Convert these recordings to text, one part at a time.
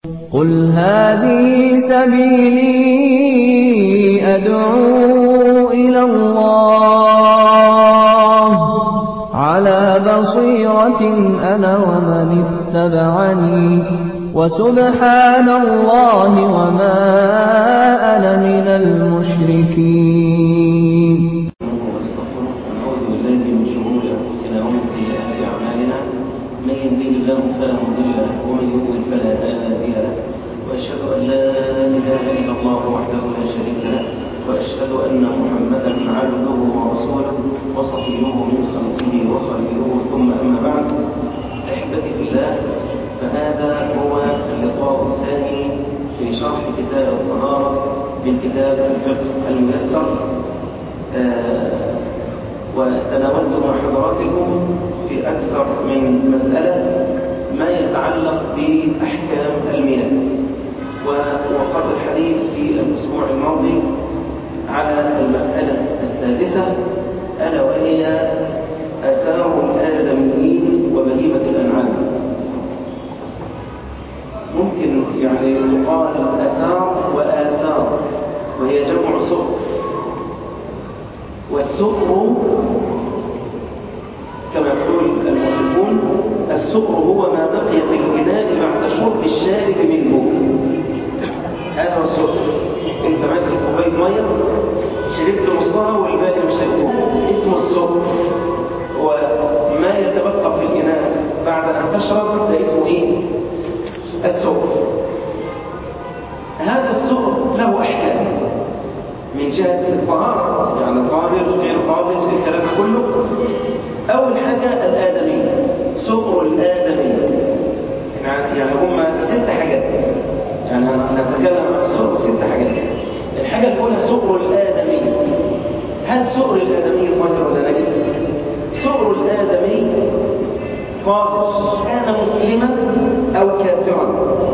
قُلْ هَٰذِهِ سَبِيلِي أَدْعُو إِلَى اللَّهِ ۚ عَلَىٰ بَصِيرَةٍ أَنَا وَمَنِ اتَّبَعَنِي ۖ وَسُبْحَانَ اللَّهِ وَمَا أَنَا مِنَ الْمُشْرِكِينَ ونستغفره ونعوذ بالله من شرور انفسنا ومن سيئات اعمالنا من يهده الله فلا مضل له ومن يضلل فلا هادي له واشهد ان لا اله الا الله وحده لا شريك له واشهد ان محمدا عبده ورسوله وصفيه من خلقه وخليله ثم اما بعد احبتي في الله فهذا هو اللقاء الثاني في شرح كتاب الطهاره من كتاب الفقه الميسر آه وتناولت مع حضراتكم في أكثر من مسألة ما يتعلق بأحكام المياه ووقفت الحديث في الأسبوع الماضي على المسألة السادسة ألا وهي أثار الآدميين وبهيمة الأنعام ممكن يعني تقال أثار وآثار وهي جمع سؤر والسؤر كما يقول المؤلفون السؤر هو ما بقي في الإناء بعد شرب الشارب منه هذا هو السؤر انت ماسك كوبايه ميه شربت نصها والباقي مش شربته اسمه السؤر وما يتبقى في الإناء بعد أن تشرب ده اسمه إيه؟ السؤر هذا السؤر له أحكام من جهة الطهارة يعني طاهر غير طاهر الكلام كله أول حاجة الآدمي سؤر الآدمي يعني هم ست حاجات يعني نتكلم عن السؤر ست حاجات الحاجة الأولى سؤر الآدمي هل سؤر الآدمي طاهر ولا نجس؟ سؤر الآدمي طاهر كان مسلما أو كافرا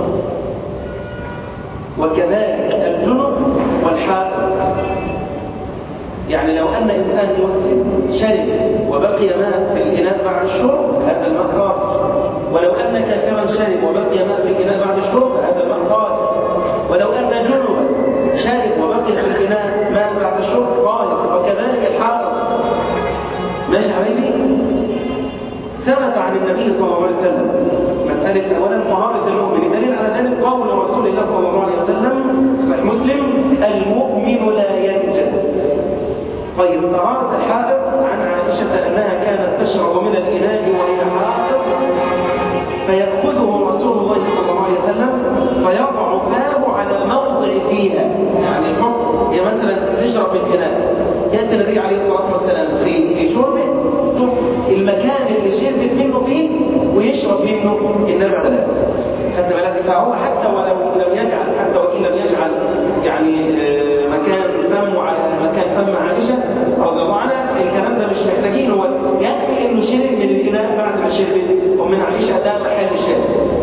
وكذلك الجنب والحائط يعني لو أن إنسان مسلم شرب وبقي ماء في الإناء بعد الشرب هذا الماء طاهر ولو أن كافرا شرب وبقي ماء في الإناء بعد الشرب هذا الماء طاهر ولو أن جنبا شرب وبقي في الإناء ماء بعد الشرب طاهر وكذلك الحائط ماشي حبيبي ثبت عن النبي صلى الله عليه وسلم مسألة أولا طهارة المؤمن دليل على ذلك قول رسول الله صلى الله عليه وسلم صحيح مسلم المؤمن لا ينجس طيب طهارة الحائض عن عائشة أنها كانت تشرب من الإناء وهي حائض فيأخذه رسول الله صلى الله عليه وسلم فيضع فاه على الموضع فيها يعني الحكم هي مثلا تشرب من الإناء يأتي النبي عليه الصلاة والسلام في في شربه شوف المكان اللي شربت منه فيه ويشرب منه النبي عليه السلام خدت بالك فهو حتى ولو لم يجعل حتى وإن لم يجعل يعني مكان فمه على مكان فم عائشة رضي الله عنها الكلام ده مش محتاجين هو يكفي انه شرب من الإناء بعد ما شرب ومن عائشة ده محل الشرب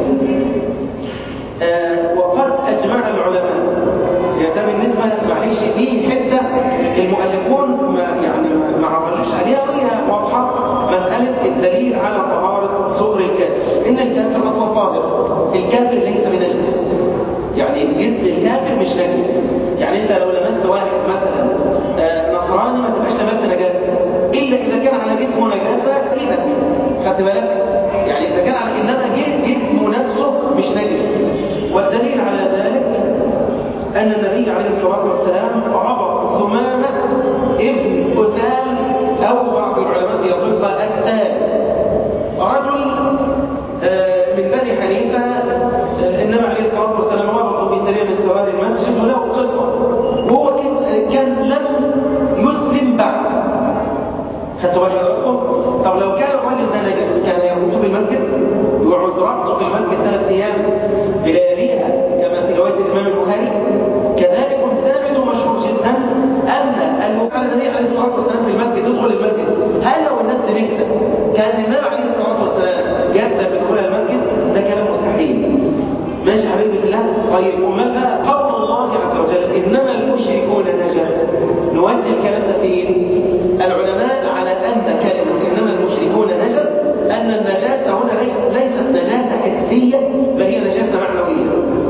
آه وقد أجمع العلماء ده بالنسبة معلش دي حتة المؤلفون ما يعني ما عرجوش عليها وهي واضحة مسألة الدليل على طهارة صغر الكافر إن الكافر أصلا طاهر الكافر ليس بنجس يعني جسم الكافر مش نجس يعني انت لو لمست واحد مثلا آه نصراني ما تبقاش لمست نجاسة إلا إذا كان على جسمه نجاسة إيدك خدت بالك يعني إذا كان على إنما جسمه نفسه مش نجس والدليل على ذلك أن النبي عليه الصلاة والسلام ربط ثمامة ابن أثال أو بعض العلماء يقول أثال رجل من بني حنيفة النبي عليه الصلاة والسلام ربطه في سريع من سوار المسجد وله قصة وهو كان لم يسلم بعد خدتوا بالك حضراتكم؟ طب لو كان الراجل ده نجس كان يربطه في المسجد يقعد ربطه في المسجد ثلاث أيام بلياليها كما في رواية الإمام البخاري كذلك ثابت ومشهور جدا أن المفعل النبي عليه الصلاة والسلام في المسجد يدخل المسجد هل لو الناس دي نكسب كان النبي عليه الصلاة والسلام يبدأ بدخول المسجد ده كلام مستحيل ماشي حبيبي في الله طيب امال بقى قول الله عز وجل انما المشركون نجس نودي الكلام ده فين العلماء على ان كلمه انما المشركون نجس ان النجاسه هنا ليست ليست نجاسه حسيه بل هي نجاسه معنويه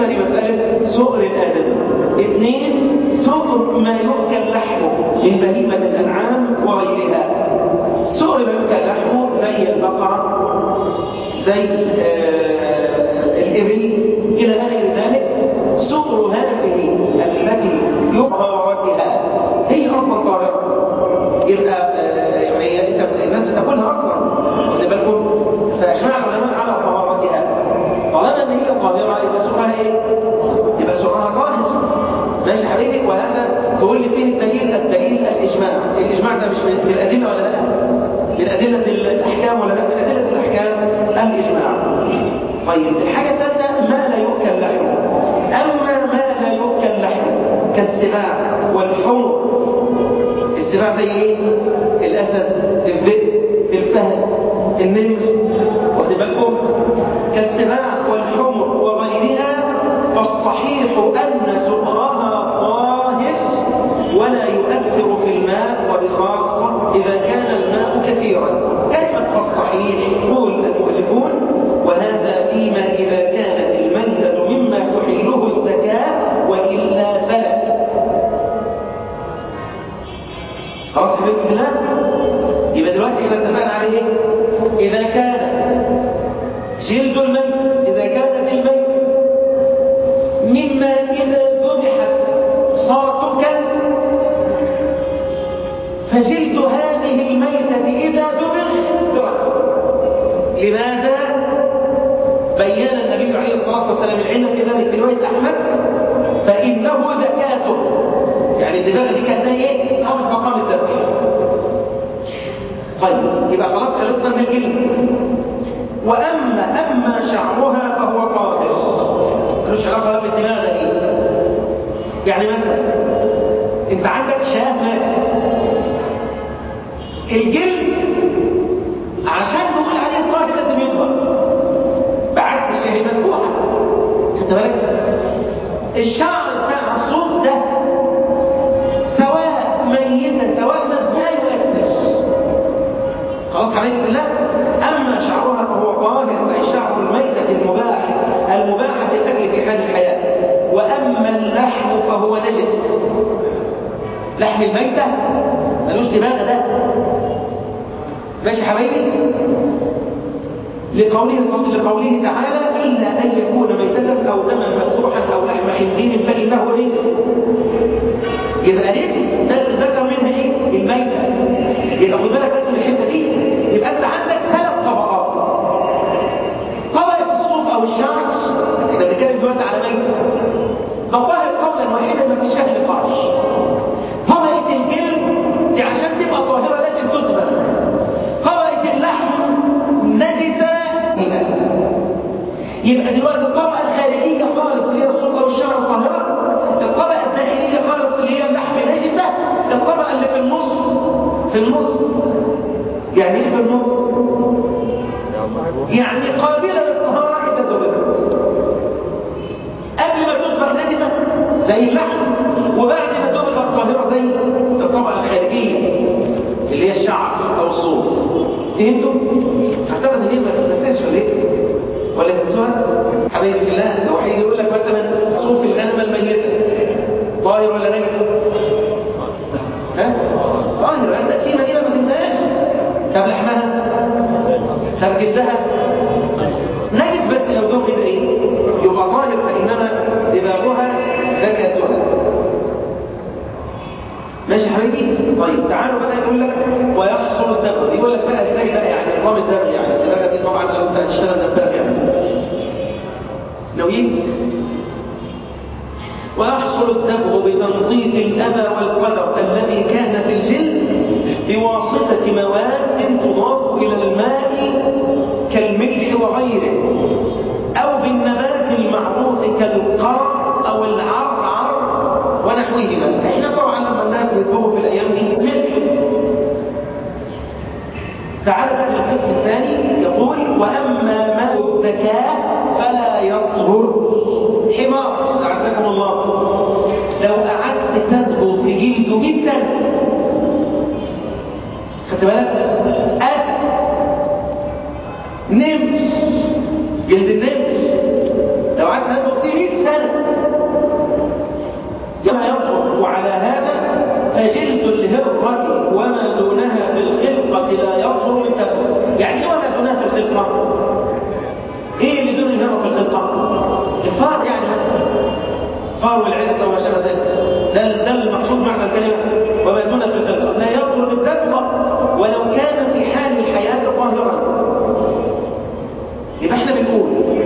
بالنسبة لمسألة سؤر الآدم اثنين سؤر ما يؤكل لحمه من بهيمة الأنعام وغيرها سؤر ما يؤكل لحمه زي البقرة زي آه الإبل إلى آخر ذلك سؤر هذه التي يطهرتها هي أصلا طاهرة يبقى آه يعني انت الناس تاكلها اصلا واخد بالكم فاجمع العلماء على طهارتها طالما ان هي طاهره يبقى سؤرها ايه؟ يبقى سؤرها طاهر ماشي حبيبي وهذا تقول لي فين الدليل؟ الدليل الاجماع الاجماع ده مش من الادله ولا لا؟ من ادله الاحكام ولا لا؟ من ادله الاحكام الاجماع طيب الحاجه الثالثه ما لا يؤكل لحمه اما ما لا يؤكل لحمه كالسباع والحمر السباع زي ايه؟ الاسد الذئب الفهد النمر واخد بالكم كالسباع والحمر وغيرها فالصحيح ان سؤرها طاهر ولا يؤثر في الماء وبخاصه اذا كان الماء كثيرا كلمه فالصحيح يقول المؤلفون وهذا فيما اذا كانت الميته مما تحله الزكاه والا فلا خلاص حبيبي في الله يبقى دلوقتي احنا اتفقنا عليه ايه اذا كان جلد الميت اذا كانت الميت مما اذا ذبحت صار تكل فجلد هذه الميتة إذا ذبح يرد لماذا؟ بين النبي عليه الصلاة والسلام العلم في ذلك في رواية أحمد فإنه زكاة يعني الدماغ دي كانت ايه؟ قامت مقام الذبح طيب يبقى خلاص خلصنا من الجلد واما اما شعرها فهو طاهر ملوش علاقه بالدماغ دي يعني مثلا انت عندك شاه ماتت الجلد عشان نقول عليه طاهر لازم يطهر بعكس الشاه المذبوحه خدت بالك الشعر بتاع الصوف ده سواء ميتة سواء مذبوحة يؤثر خلاص حبيبي الله أما شعرها فهو طاهر أي شعر الميتة المباح المباح للأكل في حال الحياة وأما اللحم فهو نجس لحم الميتة ملوش دماغ ده ماشي حبيبي لقوله صلى لقوله تعالى إلا أن يكون ميتة أو دما مسروحا أو لحم خنزير فإنه رجس يبقى رجس ده ذكر منها إيه؟ الميتة يبقى خد بالك بس من الحتة دي يبقى أنت عندك ثلاث طبقات طبقة الصوف أو الشعر إذا بنتكلم دلوقتي على ميتة مطاهر قولا واحدا ما فيش فيها نقاش طبقة الجلد دي عشان تبقى طاهرة لازم تطبخ طبقة اللحم نجسة يبقى دلوقتي الطبقة الخارجية خالص اللي هي الصوف أو الشعر طاهرة الطبقة الداخلية خالص اللي هي اللحم نجسة الطبقة اللي في النص في النص يعني ايه في النص؟ يعني قابلة للطهارة إذا ذبحت قبل ما تذبح نجسة زي اللحم وبعد ما تذبح طاهرة زي الطبقة الخارجية اللي هي الشعر أو الصوف فهمتوا؟ اعتقد ان هي ما تتنساش ولا ايه؟ ولا تنسوها؟ حبايبي في الله لو هيجي يقول لك مثلا صوف الغنمة الميتة طاهر ولا نجس؟ ها؟ طاهر انت التقسيمة دي ما تنساهاش طب لحمها؟ طب جلدها؟ نجس بس لو دوب يبقى ايه؟ يبقى طاهر فإنما دماغها زكاتها ماشي يا حبيبي طيب تعالوا بقى يقول لك ويحصل الدم يقول لك بقى ازاي بقى يعني نظام الدم يعني الدماغه دي طبعا لو انت هتشتغل دماغ يعني ناويين ويحصل الدم بتنظيف الأذى والقدر الذي كان في الجلد بواسطة مواد تضاف إلى الماء كالملح وغيره أو بالنبات المعروف كالقرع أو العرعر ونحوهما احنا طبعا لما الناس يطبخوا في الايام دي ملح تعال بقى للقسم الثاني يقول واما ماء الزكاه فلا يطهر حمار اعزكم الله لو قعدت تدخل في جلده 100 سنه الطهار والعزة وما شابه ذلك ده ده المقصود معنى الكلمة وما دون في الفقه لا يطهر بالتقوى ولو كان في حال الحياة طاهرا يبقى احنا بنقول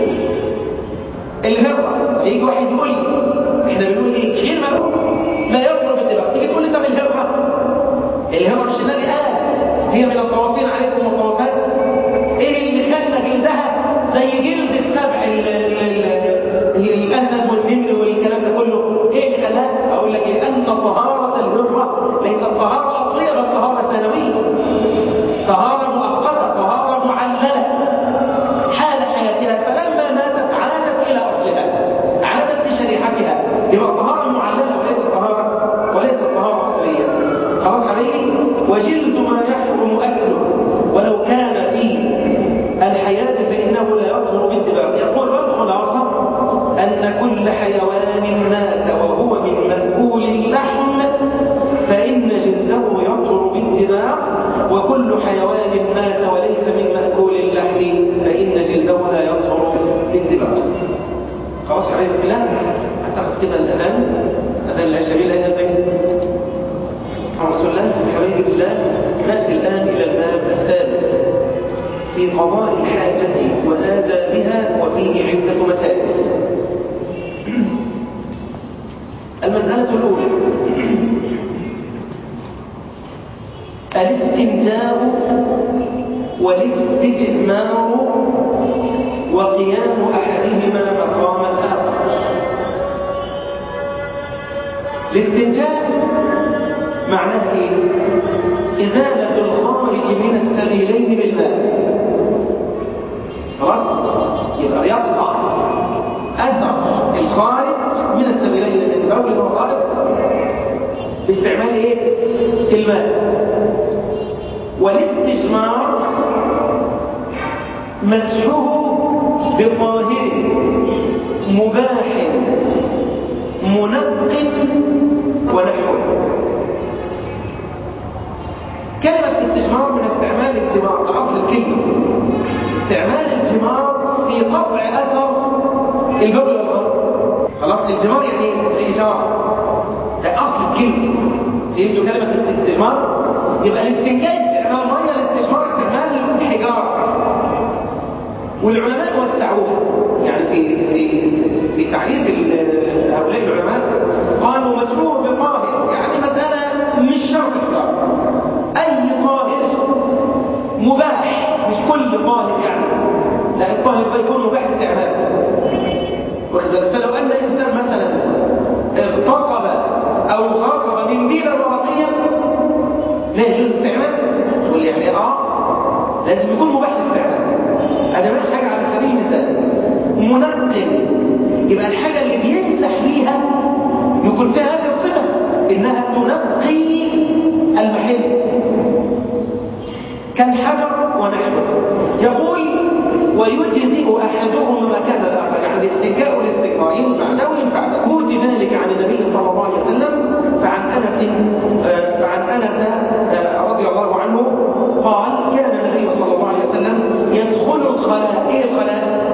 الهرة يجي واحد يقول لي احنا بنقول ايه غير ما لا يطهر بالتبع تيجي تقول لي طب الهرة الهرة مش النبي قال هي من الطوافين عليكم والطوافات ايه اللي خلى جلدها زي جلد السبع ال ال ال الاسد والنمر والكلام ده كله ايه اللي خلاها اقول لك لان طهاره الهره ليست طهاره اصليه بل طهاره ثانويه طهاره مؤقته طهاره معلله حال حياتها فلما ماتت عادت الى اصلها عادت في شريحتها يبقى طهاره معلله وليست طهاره وليست طهاره اصليه خلاص حبيبي وجلد ما يحرم اكله ولو كان في الحياة فإنه لا يطهر باتباعه يقول وجه العصر أن كل حيوان مات وهو من مأكول اللحم فإن جلده يطهر باتباع وكل حيوان مات وليس من مأكول اللحم فإن جلده لا يطهر باتباع خلاص حبيبي في الله أعتقد كده الأذان أذان العشاء لا يأذن رسول الله حبيبي في الله نأتي الآن إلى الباب الثالث في قضاء الحاجة وآدابها وفيه عدة مسائل المسألة الأولى الاستنجاء والاستجمار وقيام أحدهما مقام الآخر الاستنجاء معناه ايه ازاله الخارج من السبيلين بالماء خلاص يبقى يقطع اثر الخارج من السبيلين من البول والغائط باستعمال ايه الماء والاستجمار مسحه بطاهر مباح منق ونحوه كلمة استجمار من استعمال الجمار ده أصل الكلمة استعمال الجمار في قطع أثر البول والغرب خلاص الجمار يعني الحجارة ده أصل الكلمة فهمتوا كلمة الاستجمار يبقى الاستنجاء استعمال مية الاستجمار استعمال الحجارة والعلماء وسعوها يعني في في في تعريف هؤلاء العلماء قالوا مسروق بطاهر يعني مسألة مش شرط حجارة أي طاهر مباح مش كل طاهر يعني لا الطاهر ده يكون مباح استعماله واخد بالك فلو أن إنسان مثلا اغتصب أو غصب منديلا ورقيا لا يجوز استعماله تقول لي يعني اه لازم يكون مباح الاستعمال هذا ما حاجة على سبيل المثال منقل يبقى الحاجة اللي بيمسح بيها يكون فيها هذه الصفة إنها تنقي المحل كالحجر ونحوه يقول ويجزئ أحدهما مكان الآخر يعني الاستنجاء والاستجمار ينفع ده وينفع ده هو ذلك عن النبي صلى الله عليه وسلم فعن أنس فعن أنس رضي الله عنه قال كان النبي صلى الله عليه وسلم يدخل الخلاء ايه الخلاء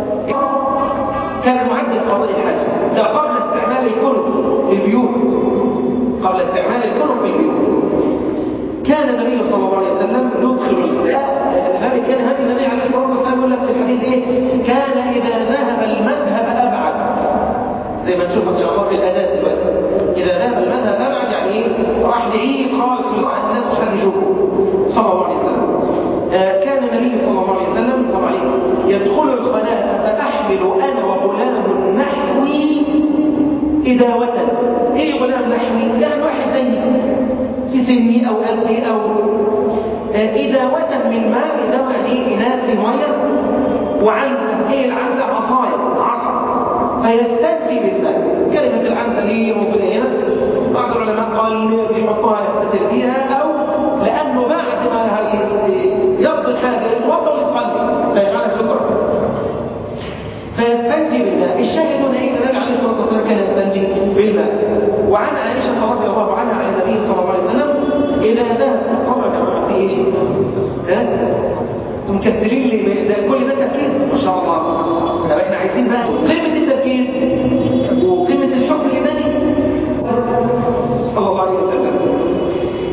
كان معد قضاء الحاجة ده قبل استعمال الكنف في البيوت قبل استعمال الكنف في البيوت كان النبي صلى الله عليه وسلم يدخل الخلاء لذلك كان هذا النبي عليه الصلاة والسلام يقول لك في الحديث ايه كان إذا ذهب المذهب أبعد زي ما نشوف ان شاء الله في الأذان دلوقتي إذا ذهب المذهب أبعد يعني ايه راح بعيد خالص من الناس مش حد يشوفه صلى الله عليه وسلم آه كان النبي صلى الله عليه وسلم صلى الله عليه يدخل الخلاء فأحمل أنا وغلام نحوي إداوة إيه غلام نحوي؟ يعني واحد زيي في سني أو قلبي أو آه إداوة من ماء إداوة يعني إناء في مية وعنزة إيه العنزة عصاية عصا فيستنجي بالماء كلمة العنزة ليه موجودة هنا بعض العلماء قال بيحطها يستتر بيها أو لأنه بعد ما يقضي الحاجة يتوضا ويصلي فيجعلها سترة فيستنجي بالماء الشاهد هنا إن النبي عليه الصلاة والسلام كان يستنجي بالماء وعن عائشة رضي الله عنها عن النبي صلى الله عليه وسلم إذا ذهب صلى يا جماعة في إيه؟ ها؟ انتم مكسرين لي ده كل ده تركيز ما شاء الله طب احنا عايزين بقى قيمة التركيز وقيمة الحكم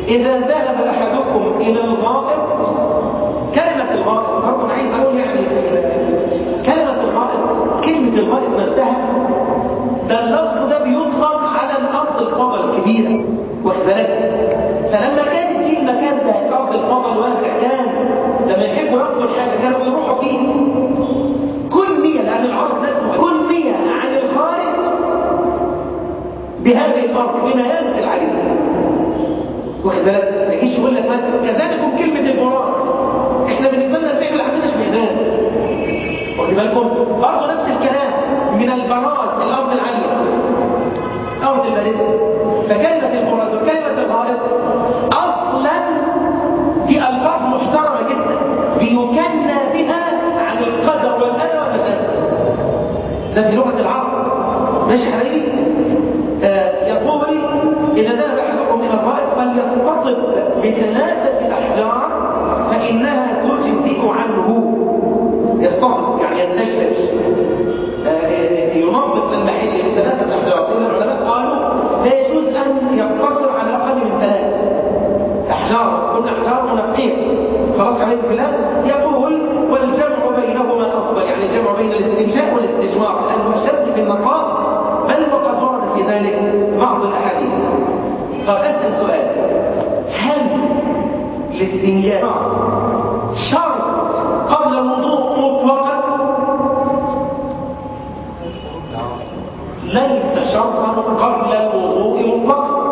إذا ذهب أحدكم إلى الغائط كلمة الغائط برضه أنا عايز أقول يعني كلمة الغائط كلمة الغائط نفسها ده اللفظ ده بيطلق على الأرض الفضل الكبيرة واخد بالك فلما كانت دي المكان ده الأرض الفضل الواسع كان لما يحبوا ياخدوا الحاجة كانوا بيروحوا فيه كل نية لأن العرب ناس كل نية عن الخارج بهذه الأرض بما ينزل عليه واخد بالك ما يجيش يقول لك كذلك كلمة البراس احنا بالنسبة لنا الفعل ما عندناش ميزان واخد بالكم برضه نفس الكلام من البراز الأرض العالية أرض البارزة فكلمة البراز وكلمة الغائط أصلا دي ألفاظ محترمة جدا بيكنى بها عن القدر والأذى والنجاسة ده في لغة العرب ماشي حبيبي آه يقول إذا ذهب أحدكم إلى الرائد فليستطب بثلاثة أحجار فإنها تجزئ عنه يستطب يعني يستشفر آه ينظف المحل بثلاثة أحجار إن العلماء قالوا لا يجوز أن يقتصر على أقل من ثلاث أحجار تكون أحجار منقية خلاص عليكم بالله يقول والجمع بينهما أفضل يعني الجمع بين الاستنشاء والاستجمار لأنه أشد في النقاء بل وقد ورد في ذلك بعض الأحاديث طب أسأل سؤال هل الاستنجاء شرط قبل الوضوء مطلقا ليس شرطا قبل الوضوء مطلقا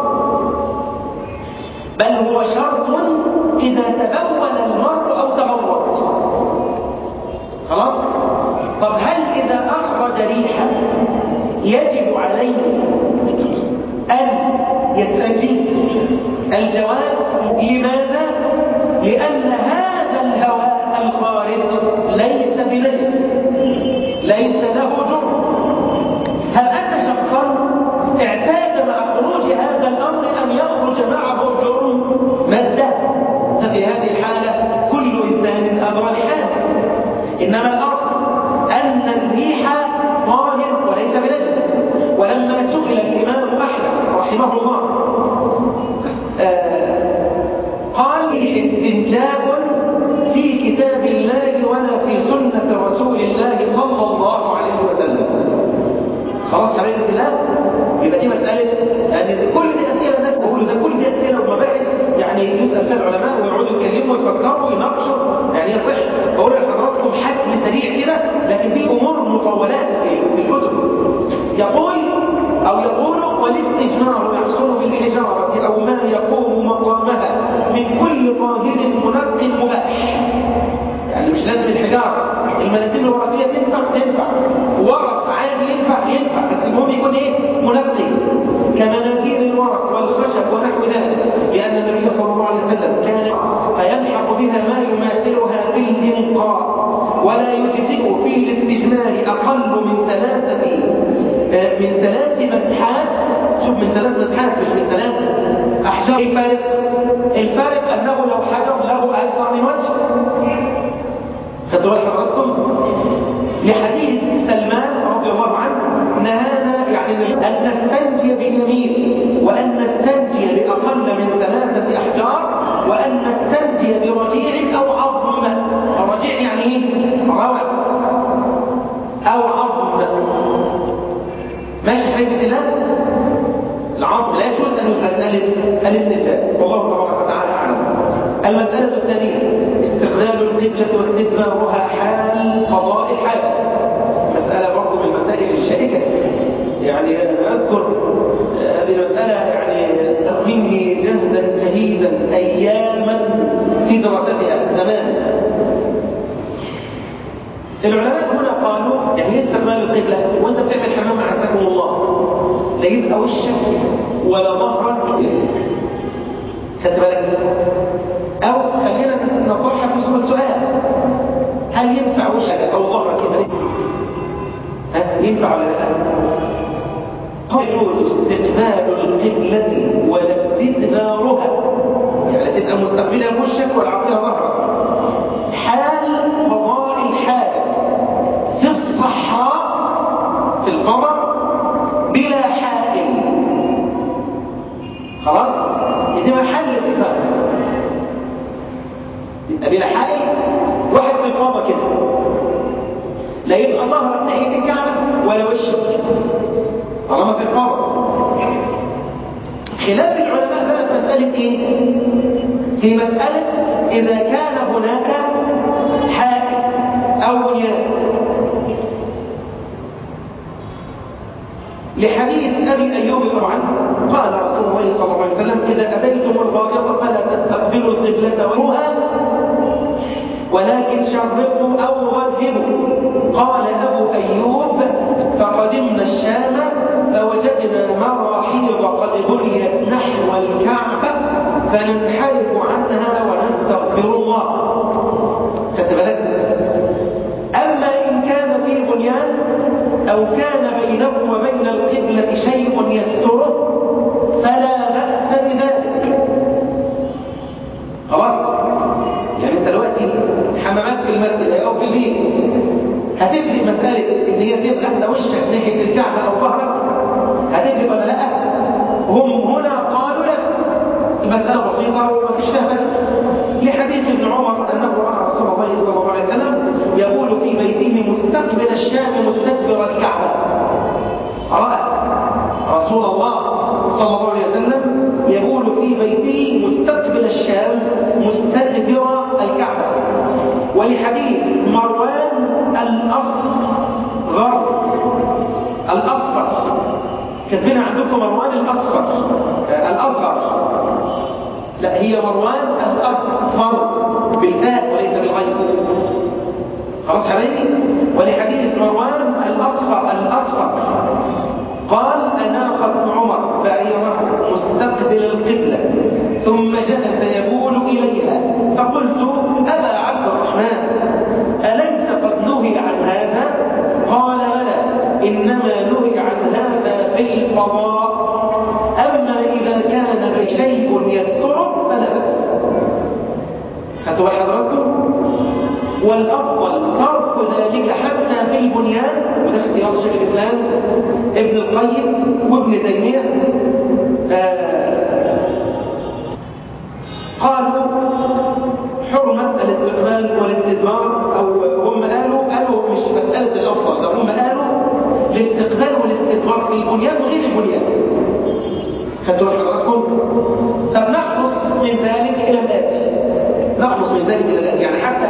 بل هو شرط إذا تبول المرء أو تغوط خلاص طب هل إذا أخرج ريحا يجب عليه أن يستنجي الجواب لماذا؟ لأن هذا الهواء الخارج ليس بنجس ليس له جرم هل أن شخصا اعتاد مع خروج هذا الأمر أن يخرج معه جرم مادة ففي هذه الحالة كل إنسان أدرى لحاله إنما الأصل أن الريح طاهر وليس بنجس ولما سئل الإمام أحمد رحمه الله آه قال استنجاب في كتاب الله ولا في سنة رسول الله صلى الله عليه وسلم خلاص حبيبي الله يبقى دي مسألة يعني كل دي أسئلة الناس بيقولوا ده كل دي أسئلة ومباحث يعني يسأل فيها العلماء ويقعدوا يتكلموا ويفكروا ويناقشوا يعني يصح بقول لحضراتكم حسم سريع كده لكن دي أمور مطولات في الكتب يقول أو يقول والاستجمار يحصل بالحجارة أو ما يقوم مقامها من كل طاهر منق مباح يعني مش لازم الحجارة المناديل الورقية تنفع تنفع ورق عادي ينفع ينفع بس المهم يكون ايه منقي كمناديل الورق والخشب ونحو ذلك لأن النبي صلى الله عليه وسلم كان فيلحق بها ما يماثلها في الإنقاء ولا يجزئ في الاستجمار أقل من ثلاثة من ثلاث مسحات شوف من ثلاث مسحات مش من ثلاث أحجار الفارق الفارق أنه لو حجر له أكثر من وجه خدتوا بال حضراتكم لحديث سلمان رضي الله عنه نهانا يعني أن نستنجي باليمين وأن نستنجي بأقل من ثلاثة أحجار وأن نستنجي برجيع أو عظم الرجيع يعني ايه؟ روث أو عظم ماشي حبيبي الله العظم لا يجوز أن يسأل الاستنجاء والله تبارك وتعالى أعلم المسألة الثانية استقبال القبلة واستدبارها حال قضاء الحاجة مسألة برضه من المسائل الشائكة يعني أنا أذكر هذه المسألة يعني تقويمني جهدا جهيدا أياما في دراستها زمان العلماء هنا قالوا يعني ايه استقبال القبلة وانت بتعمل حمام عساكم الله لا يبقى وشك ولا ظهرك خدت بالك او خلينا نطرحها في صورة سؤال هل ينفع وشك او ظهرك كده ها ينفع ولا لا يجوز استقبال القبلة ولا استدبارها يعني تبقى مستقبلها وشك ولا عصيها ظهرك حال قضاء الحاجة في الصحراء في الفضاء بلا حائل خلاص دي محل اتفاق لا يبقى ظهرك ناحية الكعبة ولا وشك طالما في الفرض خلاف العلماء بقى في مسألة إيه؟ في مسألة إذا كان هناك حائط أو بنيان لحديث أبي أيوب عنه قال رسول الله صلى الله عليه وسلم إذا أتيتم الغائط فلا تستقبلوا القبلة وجهها ولكن شرقوا أو غربوا قال أبو أيوب فقدمنا الشام فوجدنا مراحيض قد بنيت نحو الكعبة فننحرف عنها ونستغفر الله خدت بالك أما إن كان في بنيان أو كان بينه وبين القبلة شيء يستره فلا بأس بذلك خلاص يعني انت دلوقتي حمامات في المسجد او في البيت هتفرق مسألة ان هي تبقى انت وشك ناحية الكعبة او ظهرك هتفرق ولا لا هم هنا قالوا لك المسألة بسيطة وما فيش فيها فرق لحديث ابن عمر انه راى رسول الله صلى الله عليه وسلم يقول في بيته مستقبل الشام مستدبر الكعبة رأى رسول الله صلى الله عليه وسلم يقول في بيته مستقبل الشام مستدبر الكعبة ولحديث مروان الأصغر الأصفر كاتبين عندكم مروان الأصفر الأصغر لا هي مروان الأصفر بالفاء وليس بالغيب خلاص حبايبي ولحديث مروان الأصفر الأصفر قال أناخ ابن عمر بعيره مستقبل القبلة ثم جلس يبول إليها فقلت أبا عبد الرحمن أليس قد نهي عن هذا قال بلى إنما نهي عن هذا في الفضاء أما إذا كان بشيء يستر فلا بأس خدتوا حضراتكم والأفضل ترك ذلك حتى في البنيان وده اختيار شيخ الإسلام ابن القيم وابن تيمية آه قالوا حرمة الاستقبال والاستدبار أو هم قالوا قالوا مش مسألة الأفضل ده هم قالوا الاستقبال والاستدبار في البنيان وغير البنيان خدتوا حضراتكم طب نخلص من ذلك إلى الآتي نخلص من ذلك إلى الآتي يعني حتى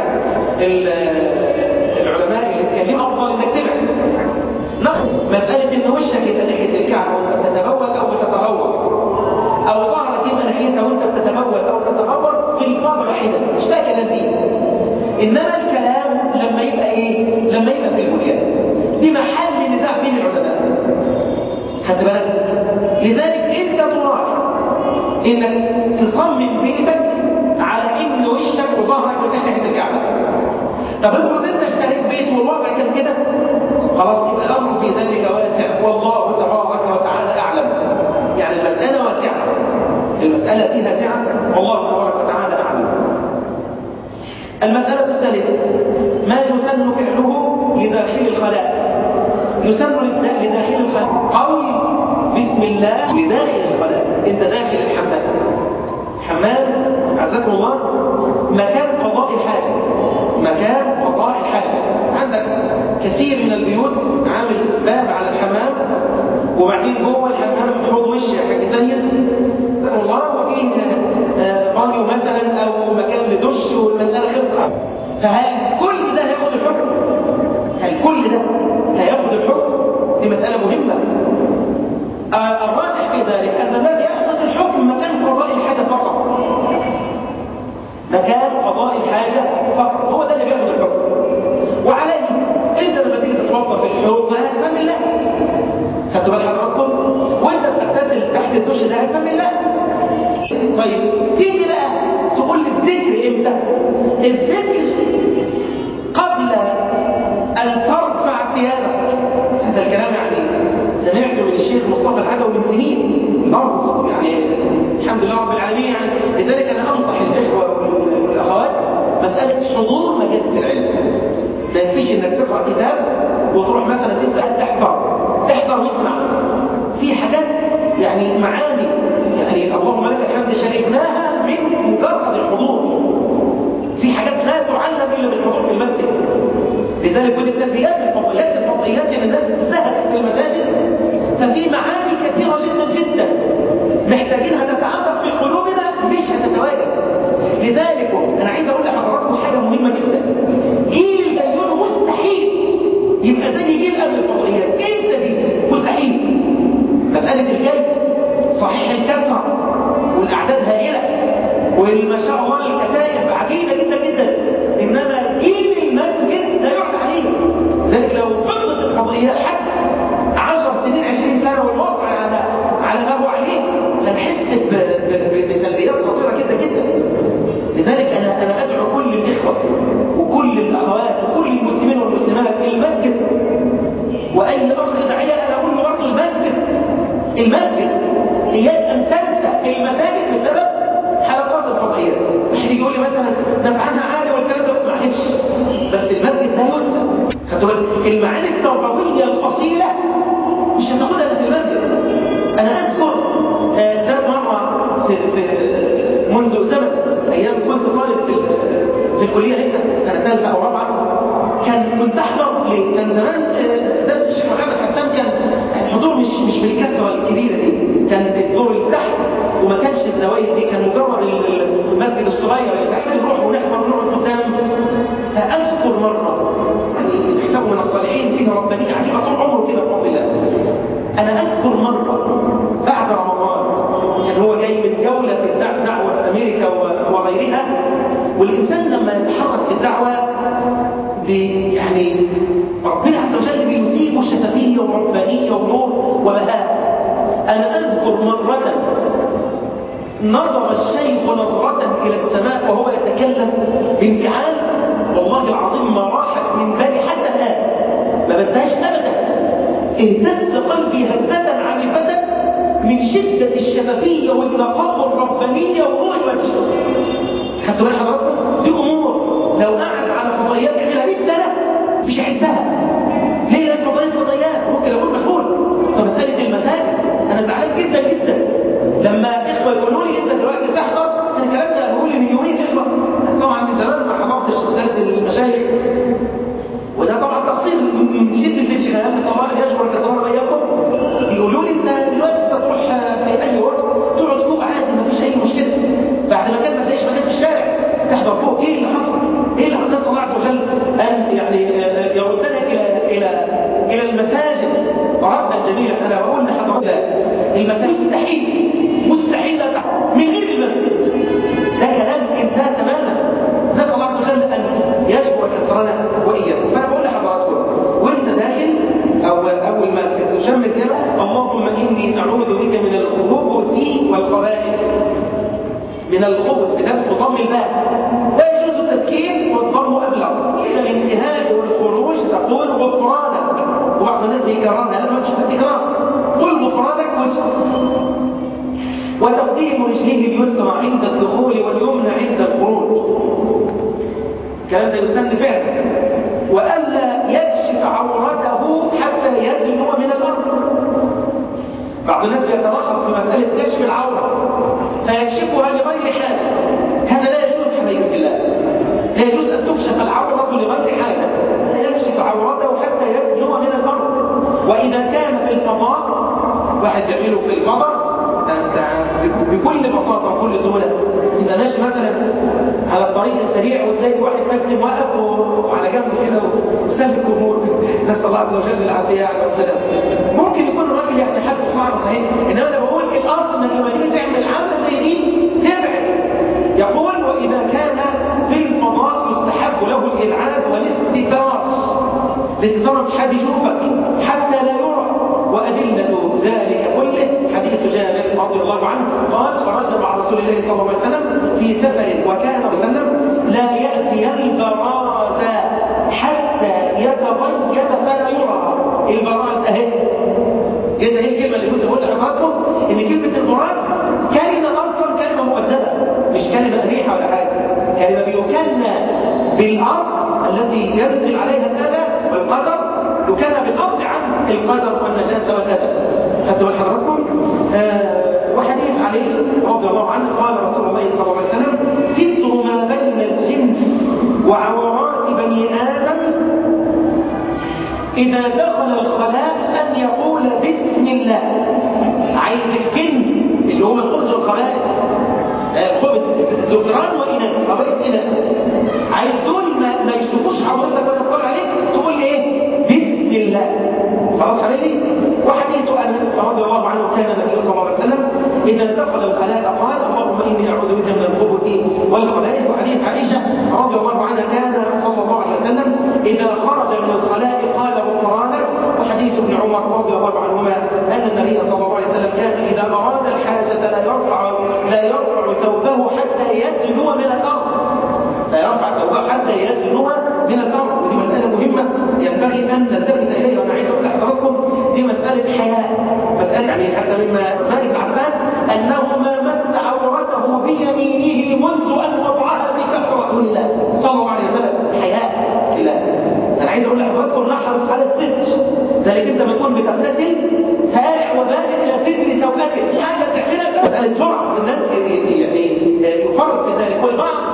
العلماء اللي اتكلموا أفضل إنك تبعد نخلص مسألة إن وشك يبقى ناحية الكعبة وأنت بتتبول أو بتتغوط أو ظهرك يبقى ناحيتها وأنت بتتبول أو تتغوط في الفاظ واحدة مش ده كلام دي إنما الكلام لما يبقى إيه؟ لما يبقى في البنيان دي محل نزاع بين العلماء خدت بالك؟ لذلك أنت تراعي إنك تصمم بيتك على إن وشك وظهرك ما ناحية الكعبة طب افرض انت اشتريت بيت والوضع كان كده خلاص يبقى الامر في ذلك واسع والله تبارك وتعالى اعلم يعني المساله واسعه المساله فيها سعه والله تبارك وتعالى اعلم المساله الثالثه ما يسن فعله لداخل الخلاء يسن لداخل الخلاء قول بسم الله لداخل الخلاء انت داخل الحمام حمام عزكم الله مكان قضاء الحاجه مكان قضاء الحاجة عندك كثير من البيوت عامل باب على الحمام وبعدين جوه الحمام حوض وش يا حاج سيد الله وفيه بانيو مثلا او مكان لدش والمساله خلصت فهل كل ده هياخد الحكم؟ هل كل ده هياخد الحكم؟ دي مساله مهمه آه الراجح في ذلك ان الذي ياخذ الحكم مكان قضاء الحاجه فقط مكان قضاء الحاجة فقط هو ده اللي بياخد الحكم وعليه انت لما تيجي تتوضا في الحوض ده هتسمي الله خدتوا بال حضراتكم وانت بتغتسل تحت الدش ده هتسمي الله طيب تيجي بقى تقول لي الذكر امتى الذكر قبل ان ترفع ثيابك هذا الكلام يعني سمعته من الشيخ مصطفى العدوي من سنين نص يعني الحمد لله رب العالمين يعني لذلك انا انصح الاخوه والاخوات مساله حضور مجالس العلم ما يكفيش انك تقرا كتاب وتروح مثلا تسال تحضر احضر واسمع في حاجات يعني معاني يعني اللهم لك الحمد شربناها من مجرد الحضور في حاجات لا تعلم الا بالحضور في المسجد لذلك ودي سلبيات الفضائيات الفضائيات ان الناس زهدت في المساجد ففي معاني كثيره جدا جدا محتاجينها تتعمق في قلوبنا مش هتتواجد لذلك انا عايز اقول لحضراتكم حاجه مهمه جدا جيل زيونه مستحيل يبقى زي جيل قبل الفضائيات انسى دي مستحيل مساله الجاي صحيح الكثره والاعداد هائله وما شاء الله الكتائب عديده جدا جدا انما جيل المسجد لا يعد عليه ذلك لو فضلت الفضائيات حتى 10 سنين 20 سنه والوضع على على ما هو عليه هنحس بسلبيات خطيره جدا جدا لذلك انا انا ادعو كل الاخوه وكل الاخوات وكل المسلمين والمسلمات المسجد واي اخ داعيه انا اقول له برضه المسجد المسجد اياك ان تنسى المساجد بسبب حلقات الفضائيات واحد يجي يقول لي مثلا نفعها عالي والكلام ده معلش بس المسجد لا ينسى خدوا بالك المعاني التربويه الاصيله مش هتاخدها في المسجد انا اذكر ذات مره في, في منذ زمن ايام كنت طالب في في الكليه لسه سنه ثالثه او رابعه كان كنت احضر كان زمان درس الشيخ محمد حسان كان الحضور مش مش بالكثره الكبيره دي كان الدور اللي تحت وما كانش الزوايد دي كان مجرد المسجد الصغير اللي تحت نروح ونحضر ونقعد قدام فاذكر مره يعني حساب من الصالحين فيه ربانيه عجيبه طول عمره كده بفضل الله انا اذكر مره بعد رمضان كان هو جاي من جوله في الدعوه في امريكا وغيرها والانسان لما يتحرك في الدعوه يعني ربنا عز وجل بيثيبه شفافيه وربانيه ونور وبهاء انا اذكر مره نظر الشيخ نظرة إلى السماء وهو يتكلم بانفعال والله العظيم ما راحت من بالي حتى الآن ما بنساهاش أبدا اهتز قلبي هزة عنيفة من شدة الشفافية والنقاء والربانية ونور الوجه خدتوا بال حضراتكم؟ دي أمور لو قعد على فضائيات يعملها 100 سنة مش هيحسها ليه؟ لأن فضائيات فضائيات ممكن أكون مشغول فمسألة المساجد أنا زعلان جدا جدا لما إخوة يقولوا لي أنت دلوقتي تحضر أنا الكلام ده بقول لي من يومين إخوة طبعا من زمان ما حضرتش درس المشايخ وده طبعا تقصير من شدة الانشغال نسأل الله أن يشكر كثرنا وإياكم يقولوا لي أنت دلوقتي أنت تروح في أي وقت تقعد فوق عادي ما فيش أي مشكلة بعد ما كان ما تلاقيش مكان في الشارع تحضر فوق إيه اللي حصل؟ إيه اللي نسأل الله عز وجل أن يعني يردنا إلى إلى إلى المساجد ردا جميلا أنا بقول لحضرتك المساجد مستحيل مستحيل من غير المسجد ده كلام انتهى تماما نسأل الله عز وجل أن يشكر كسرنا وإياكم فأنا بقول لحضراتكم وانت داخل أو أول ما تشمس كده اللهم إني أعوذ بك من الخبث والخبائث من الخبث بذلك بضم الباء لا يجوز التسكين والضم أبلغ إلى الانتهاء والخروج تقول غفرانك وبعض الناس يكررها لا مش تكرار قل غفرانك واسكت وتقديم رجليه اليسرى عند الدخول واليمنى عند الخروج الكلام ده يسن فعلا والا يكشف عورته حتى يدنو من الارض بعض الناس يترخص في مساله كشف العوره فيكشفها لغير حاجه هذا لا يجوز حبيبي بالله لا يجوز ان تكشف العوره لغير حاجه لا يكشف عورته حتى يدنو من الارض واذا كان في الفضاء واحد يعمله في الفضاء بكل بساطه وكل سهوله تبقى ماشي مثلا على الطريق السريع وتلاقي واحد تاكسي واقف وعلى جنب كده وسابق امور نسال الله عز وجل العافيه والسلام ممكن يكون الراجل يعني حالته صعبه صحيح انما انا بقول الاصل انك لما تيجي تعمل عمله زي دي تبعد يقول واذا كان في الفضاء يستحب له الالعاب والاستتار الاستتار مش حد يشوفك حتى لا يرى وادله ذلك كله حديث جابر رضي الله عنه قال خرجنا مع رسول الله صلى الله عليه وسلم في سفر وكان وسلم لا يأتي البراز حتى يتبين فلا يرى البراز اهي كده هي الكلمه اللي كنت بقول لحضراتكم ان كلمه البراز كلمه اصلا كلمه مؤدبه مش كلمه قبيحه ولا حاجه كلمه بيكنى بالارض التي ينزل عليها الاذى والقدر يكنى بالارض عن القدر والنجاسه والاذى خدتوا بال حضراتكم آه وحديث علي رضي الله عنه قال رسول الله صلى الله عليه وسلم ستر ما بين الجن وعورات بني ادم إذا دخل الخلاء أن يقول بسم الله عايز الجن اللي هم الخبز والخبائث خبز ذكران وإناث خبائث إناث عايز دول ما, ما يشوفوش حضرتك ولا تقول عليك تقول لي ايه بسم الله خلاص حبيبي وحديث انس رضي الله عنه كان النبي صلى الله عليه وسلم اذا دخل الخلاء قال اللهم اني اعوذ بك من الخبث والخبائث وحديث عائشه رضي الله عنها كان صلى الله عليه وسلم اذا خرج من الخلاء قال غفرانك وحديث ابن عمر رضي الله عنهما ان النبي صلى الله عليه وسلم كان اذا اراد الحاجه لا يرفع لا يرفع ثوبه حتى يدنو من الارض لا يرفع ثوبه حتى يدنو من الارض ودي مساله مهمه ينبغي ان نلتفت اليها وانا عايز اقول لحضراتكم دي مساله حياه مساله يعني حتى مما عثمان بن عفان انه ما مس عورته بيمينه منذ ان وضعها في كف رسول الله صلى الله عليه وسلم حياه لله انا عايز اقول لحضراتكم نحرص على الستر ذلك انت بتكون بتغتسل سارع وبادر الى ستر سوءتك حاجه تعملها مساله سرعه الناس يعني يفرط في ذلك والبعض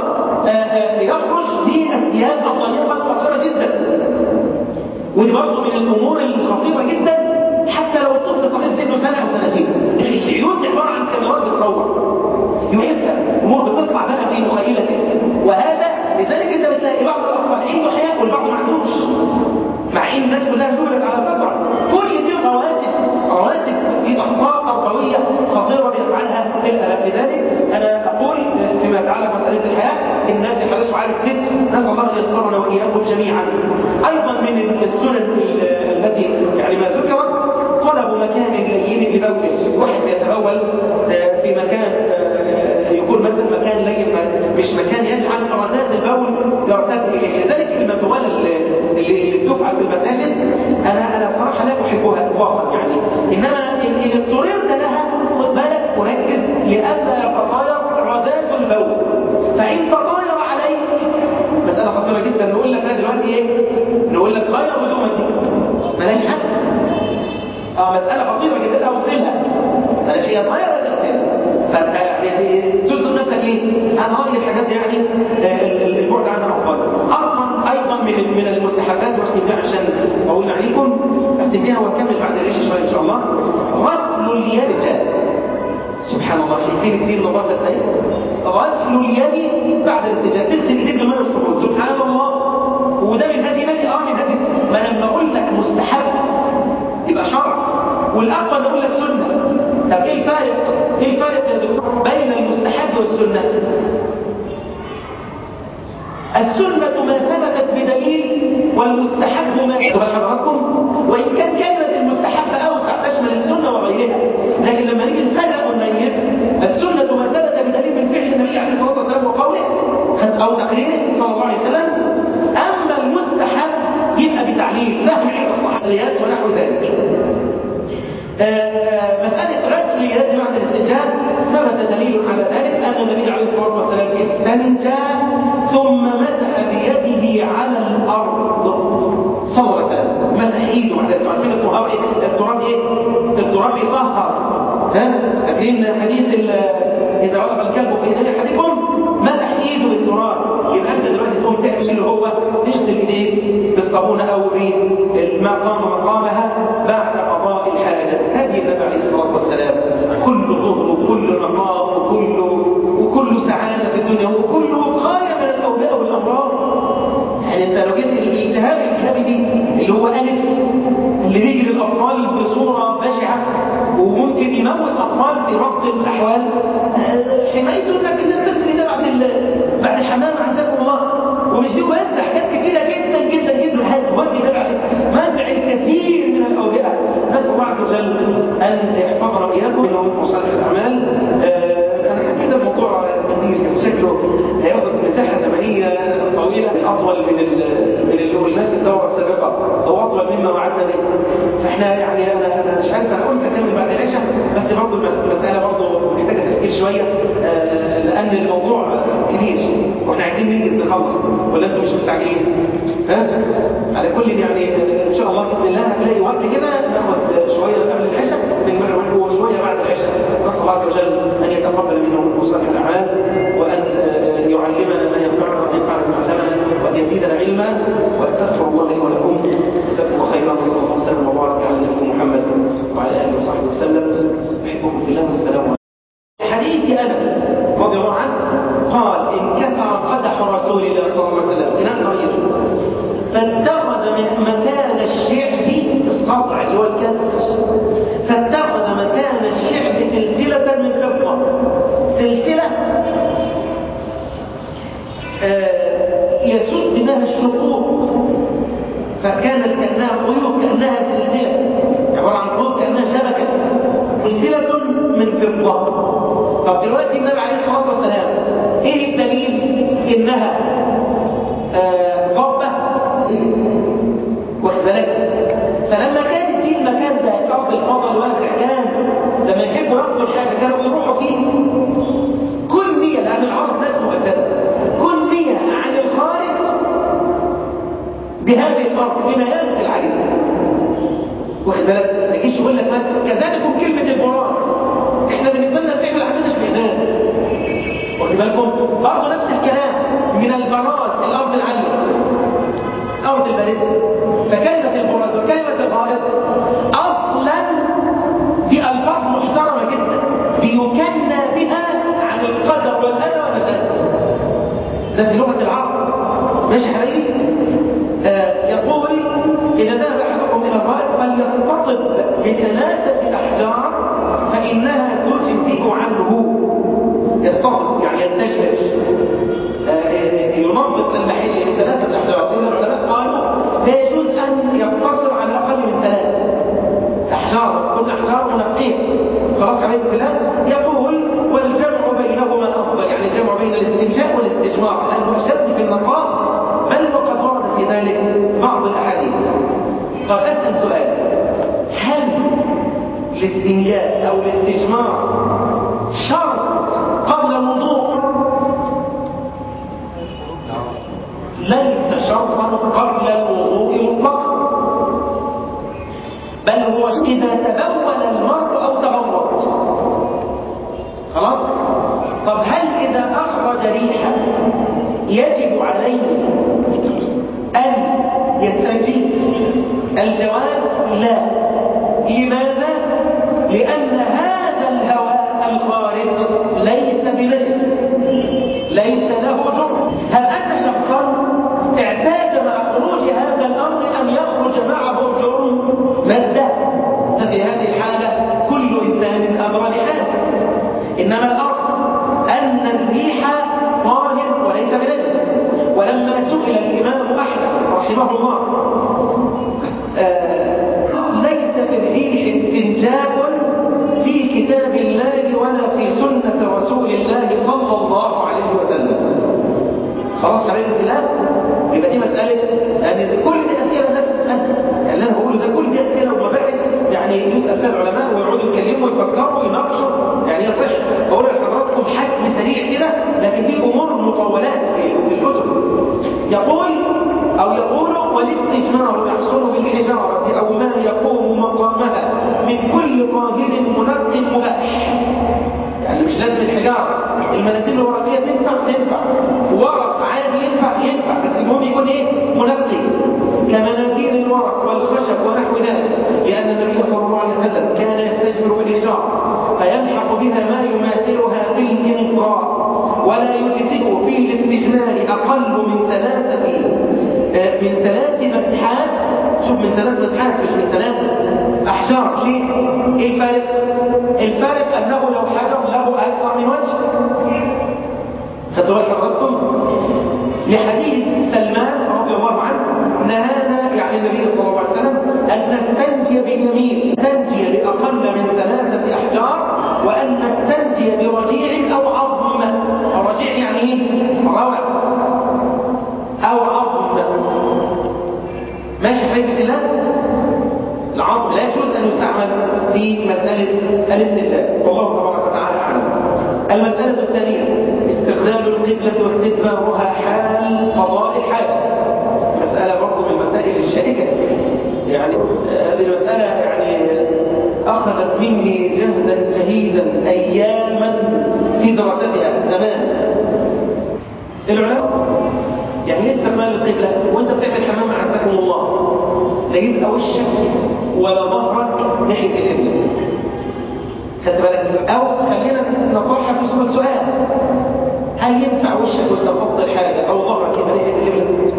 يخرج في الثياب الضيقه القصيره جدا ودي برضه من الامور الخطيره جدا حتى لو الطفل صغير سنه سنه او سنتين العيون عباره عن كاميرات بتصور يعرفها امور بتطلع بقى في مخيلته وهذا لذلك انت بتلاقي بعض الاطفال عنده حياه والبعض ما عندوش مع ان الناس كلها شغلت على الفطره كل دي رواسب رواسب في اخطاء تربويه خطيره بيفعلها الاباء لذلك انا اقول فيما يتعلق مساله الحياه الناس يحرصوا على الست نسال الله ان يسترنا واياكم جميعا ايضا من السنن التي يعني ما ذكرت طلب مكان لين لبوله واحد يتبول في مكان يكون مثلا مكان لين مش مكان يجعل ردات البول يرتد اليه لذلك المبوله اللي بتفعل في المساجد انا انا صراحه لا احبها اطلاقا يعني انما ان اضطررت لها خد بالك وركز لئلا يتطاير رذاذ البول فان تطاير عليك مساله خطيره جدا نقول لك دلوقتي ايه نقول لك غير هدومك دي ملاش حد اه مساله خطيره جدا اوصلها ملاش هي تغير ولا تغسلها فانت يعني تلزم نفسك ليه؟ انا رايي الحاجات دي يعني البعد عنها افضل اصلا ايضا من من المستحبات واختم بيها عشان اقول عليكم اختم بيها واكمل بعد العشاء شويه ان شاء الله غسل اليد سبحان الله شايفين الدين نظافه ازاي؟ غسل اليد بعد الاستجابه تغسل ايديك بماء الصابون سبحان الله وده من هدي نبي اه من هدي ما لما اقول لك مستحب يبقى شرع والافضل اقول لك سنه طب ايه الفارق ايه الفارق يا دكتور بين المستحب والسنه السنة ما ثبتت بدليل والمستحب ما تبقى حضراتكم وإن كان كلمة المستحب أوسع تشمل السنة وغيرها لكن لما نيجي نفرق ونميز السنة ما ثبت بدليل من فعل النبي عليه الصلاة والسلام وقوله أو تقريره صلى الله عليه وسلم أما المستحب يبقى بتعليل فهم عند الصحابة القياس ونحو ذلك مسألة غسل اليد بعد الاستنجاء ثبت دليل على ذلك أن النبي عليه الصلاة والسلام استنجى ثم مسح بيده على الأرض صلى الله عليه وسلم مسح ايده بعد ذلك عارفين الطهارة ايه؟ التراب ايه؟ التراب يطهر ها؟ فاكرين حديث إذا وقف الكلب في إيديه أحدكم مسح ايده بالتراب يبقى أنت دلوقتي تقوم تعمل اللي هو تغسل ايديك بالصابونة أو بالماء قام مقامها بعد قضاء الحاجة هذه النبي عليه الصلاة والسلام كل طهر وكل نقاء وكل وكل سعادة في الدنيا وكل وقاية من الأوبئة والأمراض يعني انت لو جيت الالتهاب الكبدي اللي هو ألف اللي بيجي للأطفال بصورة بشعة وممكن يموت أطفال في ربط الأحوال حمايته انك الناس تغسل ده بعد بعد الحمام عزكم الله ومش دي بس حاجات كتيرة جدا جدا جدا هذا وجه النبي عليه الصلاة منع الكثير من الأوبئة نسأل الله عز وجل أن يحفظنا وإياكم إنه مصالح الأعمال أنا حسيت الموضوع كبير شكله هياخد مساحة زمنية طويلة أطول من من اللي قلناه في الدورة السابقة أو أطول مما وعدنا به فإحنا يعني أنا أنا مش عارف أنا قلت أكمل بعد العشاء بس برضه المسألة برضه محتاجة تفكير شوية لأن الموضوع كبير وإحنا عايزين ننجز نخلص ولا أنتم مش مستعجلين؟ ها؟ على كل يعني إن شاء الله بإذن الله هتلاقي وقت كده ناخد شوية قبل العشاء من مرة وشوية بعد العشاء نسأل الله عز وجل أن يتقبل منا ومنكم صالح الأعمال وأن يعلمنا ما ينفعنا وأن ينفعنا بما علمنا وأن يزيدنا علما وأستغفر الله لي ولكم جزاكم الله خيرا كأنها سلسلة عبارة عن خطوط كأنها شبكة سلسلة من فضة طب دلوقتي النبي عليه الصلاة والسلام ايه الدليل انها آه ضبة واخد بالك فلما كانت دي المكان ده الارض الفضاء الواسع كان لما يحبوا ياخدوا الحاجه كانوا يروحوا فيه كل نية لأن العرب ناس مؤدبة كل نية عن الخارج بهذه الأرض بما ينزل عليه واخد بالك ما يجيش يقول لك كذلك كلمة البراس احنا بالنسبة لنا بنعمل عندناش ميزان واخد بالكم برضه نفس الكلام من البراس الأرض العالية أرض البارزة فكلمة البراس وكلمة الغائط أصلا دي ألفاظ محترمة جدا بيكنى بها عن القدر والأذى والمجاز ده في لغة العرب ماشي حبيبي آه يقول إذا ذهب أحدكم إلى الرائد فليستطب بثلاثة أحجار فإنها تجزئ عنه يستطب يعني يستشعر آه ينظف المحل بثلاثة أحجار إن العلماء قالوا لا يجوز أن يقتصر على أقل من ثلاث أحجار تكون أحجار منقية خلاص حبيبي الله يقول والجمع بينهما أفضل يعني الجمع بين الاستنشاق والاستجمار لأنه أشد في النقاء بل وقد ورد في ذلك بعض الأحاديث طب أسأل سؤال هل الاستنجاء أو الاستجمار شرط قبل الوضوء ليس شرطا قبل الوضوء مطلقا بل هو إذا تبول المرء أو تغوط خلاص طب هل إذا أخرج ريحا يجب عليه أن يستنجي الجواب لا لماذا لأن هذا الهواء الخارج ليس بنجس ليس له جرم هل أن شخصا اعتاد مع خروج هذا الأمر أن يخرج معه جرم مادة ففي هذه الحالة كل إنسان أدرى لحاله إنما الأصل أن الريح طاهر وليس بنجس ولما سئل الإمام أحمد رحمه الله آه ليس في الريح استنجاب في كتاب الله ولا في سنة رسول الله صلى الله عليه وسلم خلاص حبيبي في الله يبقى دي مسألة يعني كل دي أسئلة الناس تسألها يعني اللي أنا بقوله ده كل دي أسئلة ومباحث يعني يسأل فيها العلماء ويقعدوا يتكلموا ويفكروا ويناقشوا يعني يصح بقول لحضراتكم حسم سريع كده لكن في أمور مطولات في الكتب يقول أو يقول والاستجمار يحصل بالحجارة أو ما يقوم مقامها من كل طاهر منق مباح يعني مش لازم الحجارة المناديل الورقية تنفع تنفع ورق عادي ينفع ينفع بس المهم يكون ايه منقي كمناديل الورق والخشب ونحو ذلك لأن النبي صلى الله عليه وسلم كان يستجمر بالحجارة فيلحق بها ما يماثلها في الإنقاء ولا يجزئ في الاستجمار أقل من ثلاثة من ثلاث مسحات شوف من ثلاث مسحات مش من ثلاث أحجار ليه؟ إيه الفارق؟ الفارق أنه لو حجر له أكثر من وجه خدتوا بال حضراتكم؟ لحديث سلمان رضي الله عنه نهانا يعني النبي صلى الله عليه وسلم أن نستنجي باليمين نستنجي بأقل من ثلاثة أحجار وأن نستنجي برجيع أو عظم الرجيع يعني ايه؟ روث أو عظم ماشي حبيبي الله العظم لا يجوز أن يستعمل في مسألة الاستنجاء والله تبارك وتعالى أعلم المسألة الثانية استقبال القبلة واستدبارها حال قضاء الحاجة مسألة برضه من المسائل الشائكة يعني هذه المسألة يعني أخذت مني جهدا جهيدا أياما في دراستها زمان العلماء يعني ايه استقبال القبلة وانت بتعمل حمام عزكم الله لا يبقى وشك ولا ظهرك ناحية القبلة خدت بالك او خلينا نطرحها في صورة سؤال هل ينفع وشك وانت تفضل حاجة او ظهرك يبقى ناحية القبلة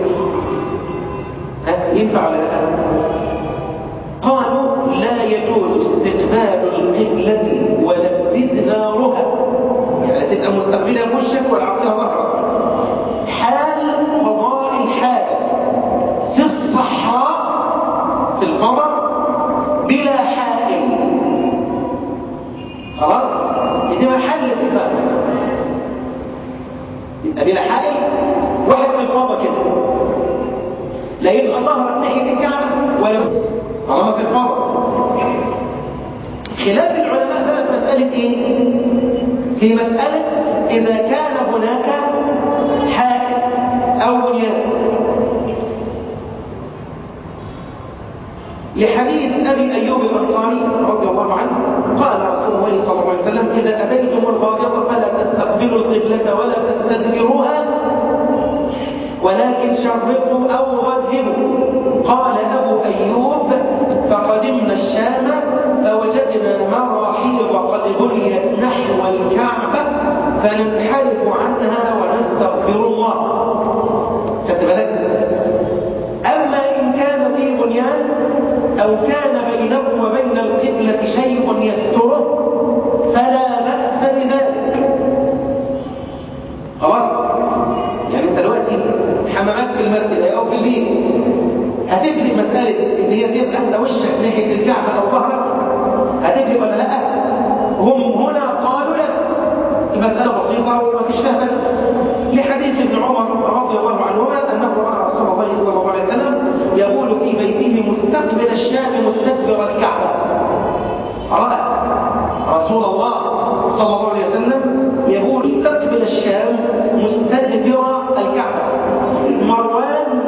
ها ينفع ولا لا قالوا لا يجوز استقبال القبلة ولا استدبارها يعني تبقى مستقبلها وشك ولا عصيها ظهرك حال قضاء الحاجة في الصحراء في الفضاء بلا حائل خلاص دي محل اتفاق يبقى بلا حائل واحد في الفاضة كده لا يبقى ظهرك ناحية الكعبة ولا طالما في الفاضة خلاف العلماء بقى في مسألة ايه؟ في مسألة إذا كان هناك حائل أو بنيان لحديث أبي أيوب الأنصاري رضي الله عنه قال رسول الله صلى الله عليه وسلم إذا أتيتم الغائط فلا تستقبلوا القبلة ولا تستدبروها ولكن شرقوا أو غربوا قال أبو أيوب فقدمنا الشام فوجدنا مراحيض قد بنيت نحو الكعبة فننحرف عنها ونستغفر الله خدت بالك أما إن كان في بنيان أو كان بينه وبين القبلة شيء يستره فلا بأس بذلك خلاص يعني انت دلوقتي حمامات في المسجد او في البيت هتفرق مسألة ان هي تبقى انت وشك ناحية الكعبة او ظهرك هتفرق ولا لا هم هنا قالوا لا المسألة بسيطة وما فيش فيها فرق لحديث ابن عمر رضي الله عنهما انه رأى رسول الله صلى الله عليه وسلم يقول في بيته مستقبل الشام مستدبر الكعبة رأى رسول الله صلى الله عليه وسلم يقول استقبل الشام مستدبر الكعبة مروان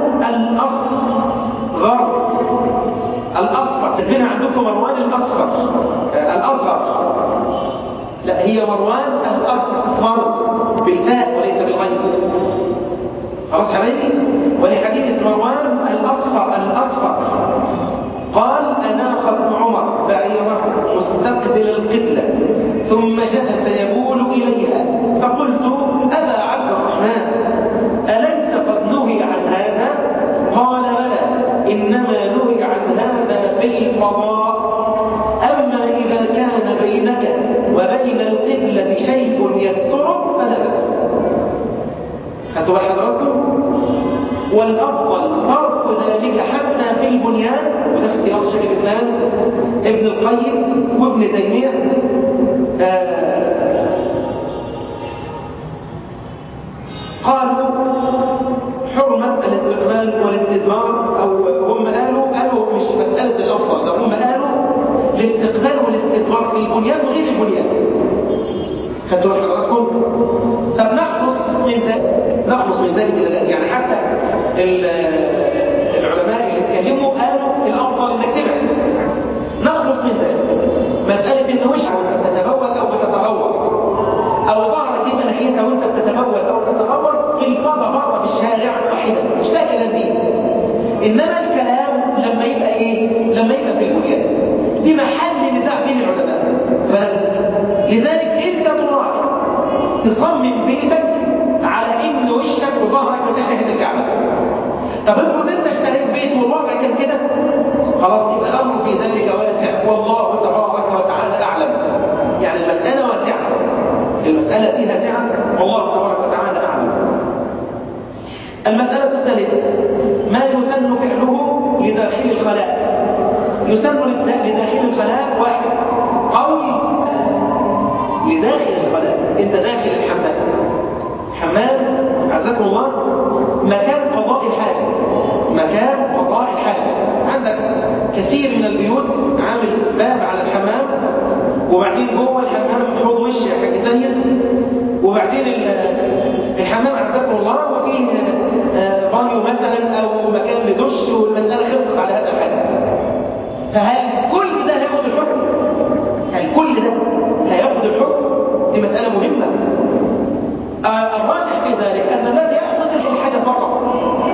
الأصغر الأصغر تدبين عندكم مروان الأصغر آه الأصغر لا هي مروان الأصغر بالفاء وليس بالغيب خلاص حبايبي ولحديث مروان الأصفر الأصفر قال أناخ ابن عمر بعيره مستقبل القبلة ثم جلس يقول إليها فقلت أبا عبد الرحمن أليس قد نهي عن هذا قال بلى إنما نهي عن هذا في الفضاء أما إذا كان بينك وبين القبلة شيء يسترك فلا بأس خدتوا حضراتكم والأفضل ترك ذلك حتى في البنيان وده اختيار شيخ الإسلام ابن القيم وابن تيمية آه قالوا حرمة الاستقبال والاستدبار أو هم قالوا قالوا مش مسألة الأفضل ده هم قالوا الاستقبال والاستدبار في البنيان وغير البنيان خدتوا حضراتكم طب نخلص من ذلك نخلص من ذلك الى يعني حتى العلماء اللي اتكلموا قالوا الافضل انك تبعد نخلص من ذلك مساله ان وش بتتبول او بتتغوط او ظهرك يبقى ناحيتها وانت بتتبول او بتتغوط في الفضاء بره في الشارع واحدا مش فيها كلام دي انما الكلام لما يبقى ايه لما يبقى في البنيان دي محل نزاع بين العلماء لذلك انت تراعي تصمم بيتك على ان وشك وظهرك ما تشتهي الكعبه طب افرض انت اشتريت بيت والواقع كان كده خلاص يبقى الامر في ذلك واسع والله تبارك وتعالى اعلم يعني المساله واسعه المساله فيها سعه والله تبارك وتعالى اعلم المساله الثالثه ما يسن فعله لداخل الخلاء يسن لداخل الخلاء واحد قول لداخل الخلاء انت داخل الحمام حمام عزكم الله مكان قضاء الحاجة مكان قضاء الحاجة عندك كثير من البيوت عامل باب على الحمام وبعدين جوه الحمام حوض وش يا حاج ثانية وبعدين الحمام عزكم الله وفيه بانيو مثلا او مكان لدش والمسألة خلصت على هذا الحدث فهل كل ده هياخد الحكم؟ هل كل ده هياخد الحكم؟ دي مسألة مهمة آه الراجح في ذلك أن الذي يأخذ الحاجة فقط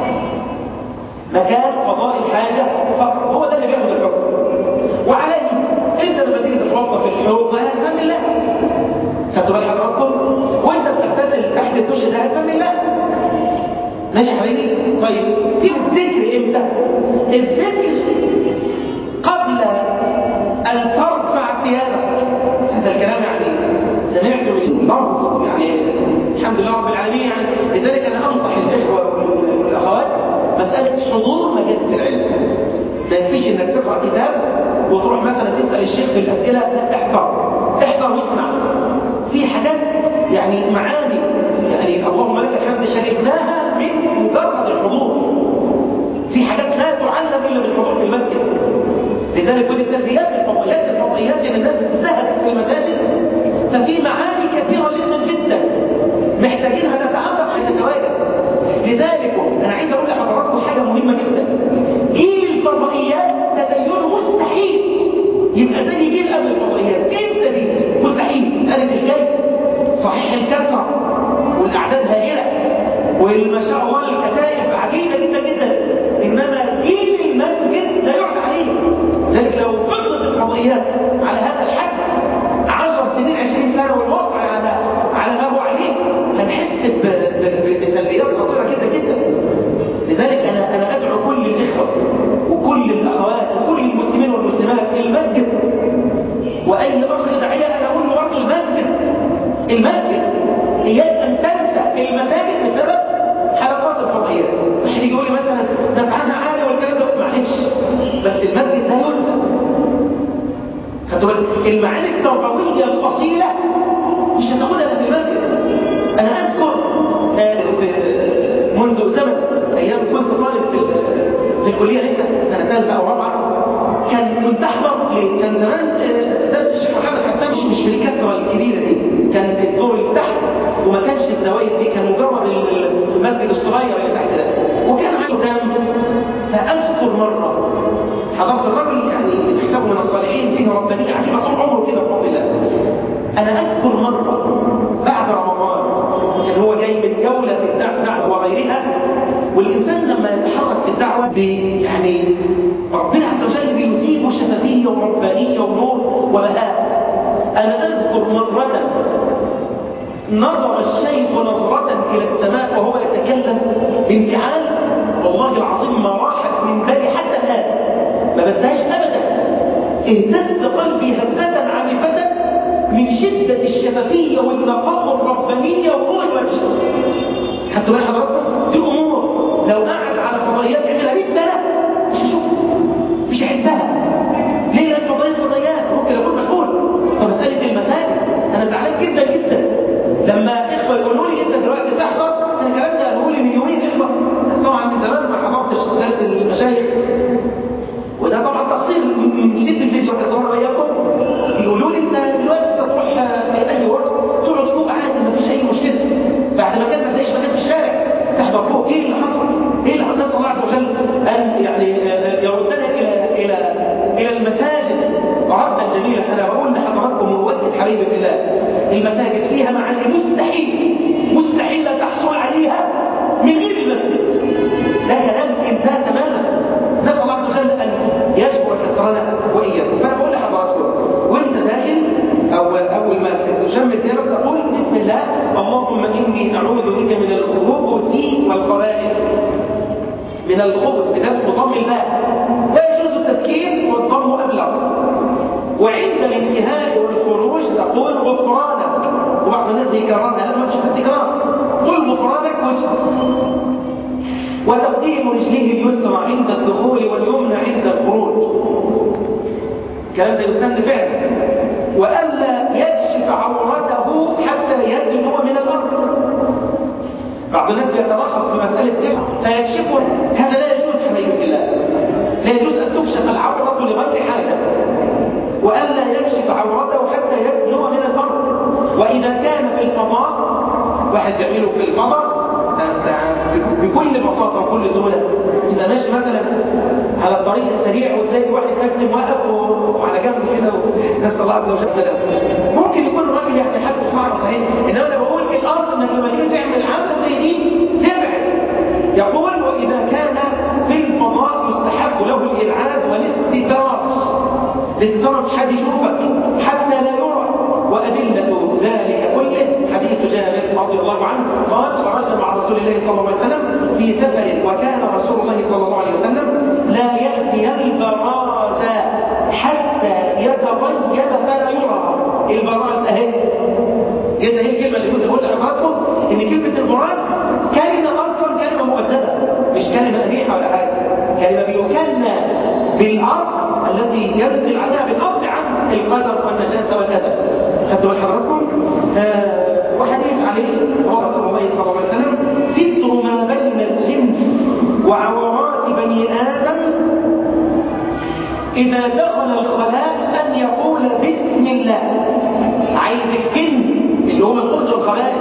مكان قضاء الحاجة فقط هو ده اللي بياخذ الحكم وعليه انت لما تيجي تتوضا في الحوض ده هتسمي الله خدتوا بال حضراتكم وانت بتغتسل تحت الدش ده هتسمي الله ماشي يا حبيبي طيب تيجي الذكر امتى الذكر قبل ان ترفع ثيابك هذا الكلام يعني سمعت النص يعني الحمد لله رب العالمين يعني لذلك انا انصح الاخوه والاخوات مساله حضور مجالس العلم ما يكفيش انك تقرا كتاب وتروح مثلا تسال الشيخ في الاسئله لا احضر احضر واسمع في حاجات يعني معاني يعني اللهم لك الحمد شربناها من مجرد الحضور في حاجات لا تعلم الا بالحضور في المسجد لذلك ودي سلبيات الفضائيات الفضائيات اللي الناس سهلت في المساجد ففي معاني كثيره جدا جدا محتاجينها نتعمق في تتواجد لذلك انا عايز اقول لحضراتكم حاجه مهمه جدا جيل الفضائيات تدينه مستحيل يبقى زي جيل قبل الفضائيات انسى دي مستحيل قالت الجاي صحيح الكثره والاعداد هائله والما شاء الله الكتائب عجيبه جدا جدا انما جيل المسجد لا يعد عليه ذلك لو فضلت الفضائيات على هذا الحد 10 سنين 20 سنه والوضع على على ما هو عليه هنحس بسلبيات خطيره جدا جدا لذلك انا انا ادعو كل الاخوه وكل الاخوات وكل المسلمين والمسلمات المسجد واي اخ داعيه انا اقول له برضه المسجد المسجد اياك ان تنسى المساجد بسبب حلقات الفضائيات واحد يجي يقول لي مثلا نفعها عالي والكلام ده معلش بس المسجد لا ينسى خدوا بالك المعاني التربويه الاصيله مش هتاخدها في المسجد انا اذكر منذ زمن ايام كنت طالب في في الكليه لسه سنه ثالثه او رابعه كان كنت احضر كان زمان درس الشيخ محمد حسان مش مش بالكثره الكبيره دي كان الدور اللي تحت وما كانش الزوايد دي كان مجرد المسجد الصغير اللي تحت ده وكان عندي قدام فاذكر مره حضرت الرجل يعني يحسبه من الصالحين فيه ربانيه عجيبه طول عمره كده بفضل الله انا اذكر مره بعد رمضان كان هو جاي من جوله في الدعوه وغيرها والانسان لما يتحرك في الدعوه يعني ربنا عز وجل بيثيبه شفافيه وربانيه ونور وبهاء انا اذكر مره نظر الشيخ نظرة إلى السماء وهو يتكلم بانفعال والله العظيم ما راحت من بالي حتى الآن ما بنساهاش أبدا اهتز قلبي هزة عنيفة من شدة الشفافية والنقاء والربانية ونور الوجه خدتوا بالك حضراتكم دي أمور لو قعد على فضائيات يعملها 100 سنة مش هيشوفها مش هيحسها ليه لأن فضائيات فضائيات ممكن أكون مشغول فمسألة المساجد أنا زعلان جدا جدا لما إخوة يقولوا لي أنت دلوقتي تحضر أنا الكلام ده قالوا لي من يومين إخوة طبعا من زمان ما حضرتش درس المشايخ وده طبعا تقصير من شدة الفكرة الإصرار وإياكم يقولوا لي أنت دلوقتي تروح في أي وقت تقعد فوق عادي ما فيش أي مشكلة بعد ما كان ما تلاقيش مكان في الشارع تحضر فوق إيه اللي حصل؟ إيه اللي حصل؟ نسأل الله عز وجل أن يعني يردنا إلى إلى إلى المساجد ردا جميلا أنا بقول لحضراتكم ووجه حبيبي في الله المساجد فيها معاني مستحيل مستحيل تحصل عليها من غير المسجد ده كلام انتهى تماما نسال الله عز وجل ان يجبر كسرنا واياكم فانا بقول لحضراتكم وانت داخل او اول ما تشم ثيابك تقول بسم الله اللهم اني اعوذ بك من الخبث والخبائث من الخبث بذلك وضم الباء ويجوز التسكين والضم ابلغ وعند الانتهاء والخروج تقول غفرانك وبعض الناس يكررها لا ما فيش التكرار قل غفرانك واسكت وتقديم رجليه اليسرى عند الدخول واليمنى عند الخروج الكلام ده يستند فعلا والا يكشف عورته حتى يدنو من الارض بعض الناس يترخص في مساله كشف فيكشفه هذا لا يجوز حبيبي في الله لا يجوز ان تكشف العوره لغير حاجه والا يكشف عورته حتى يدنو من الارض واذا كان في الفضاء واحد يعمله في الفضاء بكل بساطة وكل سهولة تبقى ماشي مثلا على الطريق السريع وتلاقي واحد تاكسي واقف وعلى جنب كده نسأل الله عز وجل السلام ممكن يكون الراجل يعني حالته صعبة صحيح انما انا بقول الاصل انك لما تيجي تعمل عملة زي دي تبعد يقول واذا كان في الفضاء يستحب له الابعاد والاستتار الاستتار مش حد يشوفك حتى لا يرى وأدلة ذلك كله حديث جابر رضي الله عنه قال خرجنا مع رسول الله صلى الله عليه وسلم في سفر وكان رسول الله صلى الله عليه وسلم لا يأتي البراز حتى يتغيب فلا يرى البراز أهي جدا هي الكلمة اللي كنت بقول لحضراتكم إن كلمة البراز كلمة أصلا كلمة مؤدبة مش كلمة قبيحة ولا حاجة كلمة بيكنى بالأرض التي ينزل على خدتوا بال حضراتكم آه وحديث عليه هو رسول الله صلى الله عليه وسلم ستر ما بين الجن وعورات بني ادم اذا دخل الخلاء ان يقول بسم الله عايز الجن اللي هم الخبز والخبائث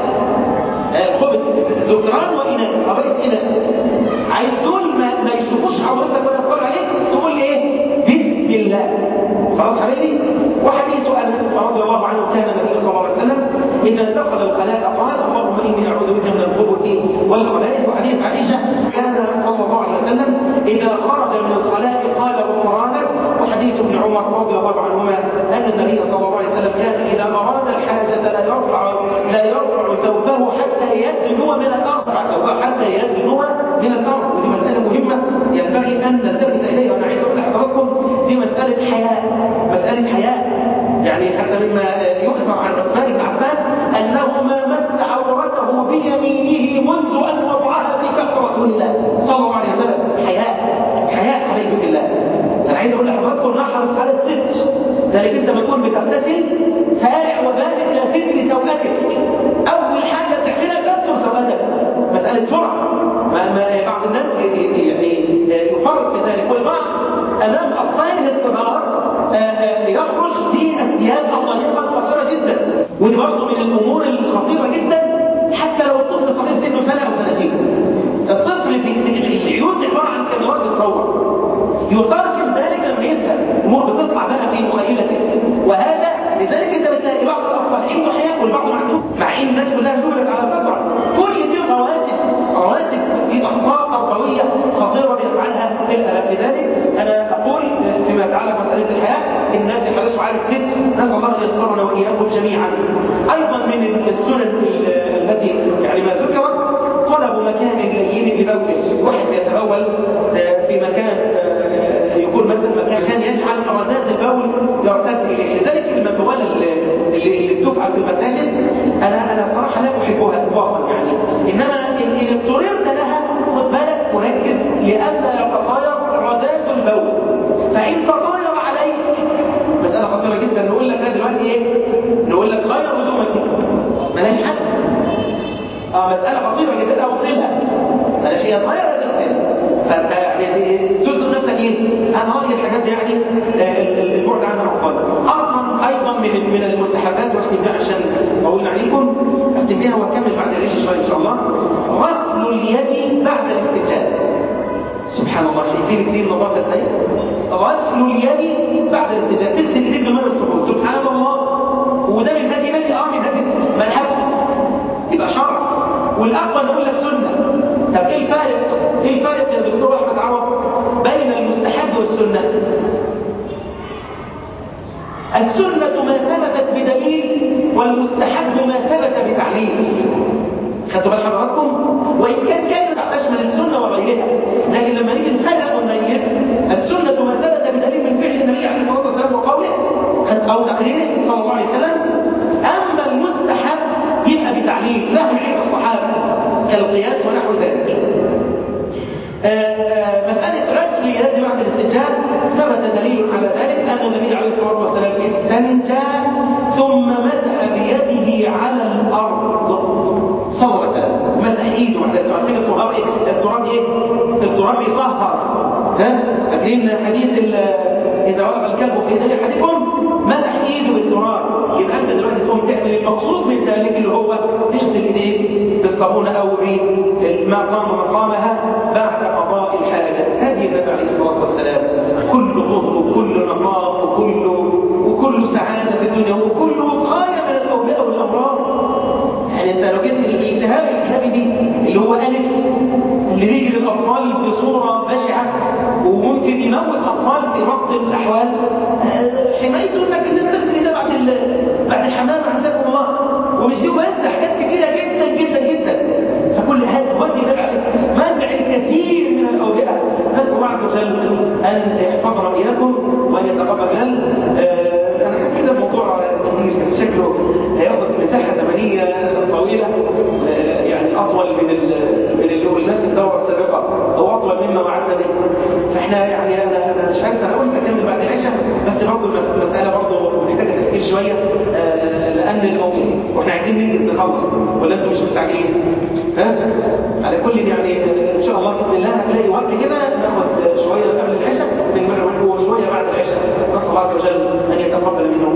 الخبز ذكران وإناث قبائل إناث عايز دول ما, ما يشوفوش عورتك ولا يقول عليك تقول لي ايه بسم الله خلاص حبيبي وحديث انس رضي الله عنه كان النبي صلى الله عليه وسلم اذا دخل الخلاء قال اللهم اني اعوذ بك من الخبث والخبائث وحديث عائشه كان صلى الله عليه وسلم اذا خرج من الخلاء قال غفرانك وحديث ابن عمر رضي الله عنهما ان النبي صلى الله عليه وسلم كان اذا اراد الحاجه لا يرفع لا يرفع ثوبه حتى يدنو من الارض ثوبه حتى يدنو من الارض ودي مساله مهمه ينبغي ان نلتفت اليها وانا عايز اقول لحضراتكم دي مساله حياه مساله حياه يعني حتى مما يؤثر عن عثمان بن عفان انه ما مس عورته بيمينه منذ ان وضعها في كف رسول الله صلى الله عليه وسلم حياه حياه حبيبي في الله انا عايز اقول لحضراتكم نحرص على الستر ذلك انت لما تكون بتغتسل سارع وبادر الى ستر سوءتك اول حاجه تعملها تستر سوءتك مساله سرعه ما ما بعض الناس يعني يفرط في ذلك والبعض امام اطفاله الصغار يخرج في الثياب الطريقه قصيره جدا ودي برضه من الامور الخطيره جدا حتى لو الطفل صغير سنه سنه او سنتين الطفل العيون عباره عن كاميرات بتصور يترجم ذلك لما يفهم الامور بتطلع بقى في مخيلته وهذا لذلك انت بتلاقي بعض الاطفال عنده حياه والبعض ما عندوش مع ان الناس كلها شغلت على الفطره كل دي رواسب رواسب في اخطاء تربويه خطيره بيفعلها الاباء لذلك انا اقول فيما يتعلق مساله الحياه الناس يحرصوا على الست نسال الله ان يسترنا واياكم جميعا ايضا من السنن التي يعني ما ذكرت طلب مكان لين لبوله واحد يتبول في مكان يقول مثلا مكان كان يجعل ردات البول يرتد اليه لذلك المبوله اللي بتفعل في المساجد انا انا صراحه لا احبها اطلاقا يعني انما ان اضطررت لها خد بالك وركز لئلا يتطاير ردات البول فان تطاير عليك مساله خطيره جدا نقول لك دلوقتي ايه نقول لك غير هدومك دي ملاش حد اه مساله خطيره جدا اوصلها بلاش هي صغيره تغسلها فانت يعني تلزم نفسك ايه؟ انا رايي الحاجات دي يعني البعد عنها افضل. اصلا ايضا من من المستحبات واختم بها عشان اقول عليكم اختم بها واكمل بعد العشاء شويه ان شاء الله. غسل اليد بعد الاستنجاء. سبحان الله شايفين الدين نظافه ازاي؟ غسل اليد بعد الاستنجاء تغسل ايديك بالماء والصابون سبحان الله وده من هدي نبي اه من هدي مذهب يبقى شرع والافضل نقول لك سنه طب ايه الفارق ايه الفارق يا دكتور احمد عوض بين المستحب والسنه السنه ما ثبتت بدليل والمستحب ما ثبت بتعليل خدتوا بال حضراتكم وان كان كلمه تشمل السنه وغيرها لكن لما نيجي نفرق ونميز السنه ما ثبت بدليل من فعل النبي عليه الصلاه والسلام وقوله او تقريره صلى الله عليه وسلم اما المستحب يبقى بتعليل فهم عند الصحابه كالقياس ونحو ذلك مسألة غسل اليد بعد الاستنجاء ثبت دليل على ذلك أن النبي عليه الصلاة والسلام استنجى ثم مسح بيده على الأرض صلى الله عليه وسلم مسح ايده بعد عارفين التراب ايه؟ التراب ايه؟ التراب يطهر ها؟ فاكرين حديث إذا وقف الكلب في يدي أحدكم مسح ايده بالتراب يبقى أنت دلوقتي تقوم تعمل المقصود من ذلك اللي هو تغسل ايديك بالصابون أو بما قام مقامها بعد قضاء الحاجة هذه النبي عليه الصلاة والسلام كل طهر وكل نقاء وكل وكل سعادة في الدنيا وكل وقاية من الأوبئة والأمراض يعني انت لو جبت الالتهاب الكبدي اللي هو ألف اللي بيجي للأطفال بصورة بشعة وممكن يموت أطفال في بعض الأحوال حمايته انك الناس تغسل ده بعد بعد الحمام عزكم الله ومش دي بس حاجات كتيرة جدا جدا جدا فكل هذا ودي النبي عليه منع الكثير من الأوبئة نسأل الله عز وجل أن يحفظنا وإياكم وأن يتقبل لنا أنا حاسس كده الموضوع كبير شكله هياخد مساحة زمنية طويلة يعني أطول من من اللي قلناه في الدورة السابقة أو أطول مما وعدنا به فإحنا يعني أنا أنا مش عارف أنا قلت أكمل بعد العشاء عايزين ننجز نخلص ولا انتم مش مستعجلين ها على كل يعني ان شاء الله باذن الله هتلاقي وقت كده ناخد شويه قبل العشاء من مره وشويه بعد العشاء نسال الله عز وجل ان يتقبل منا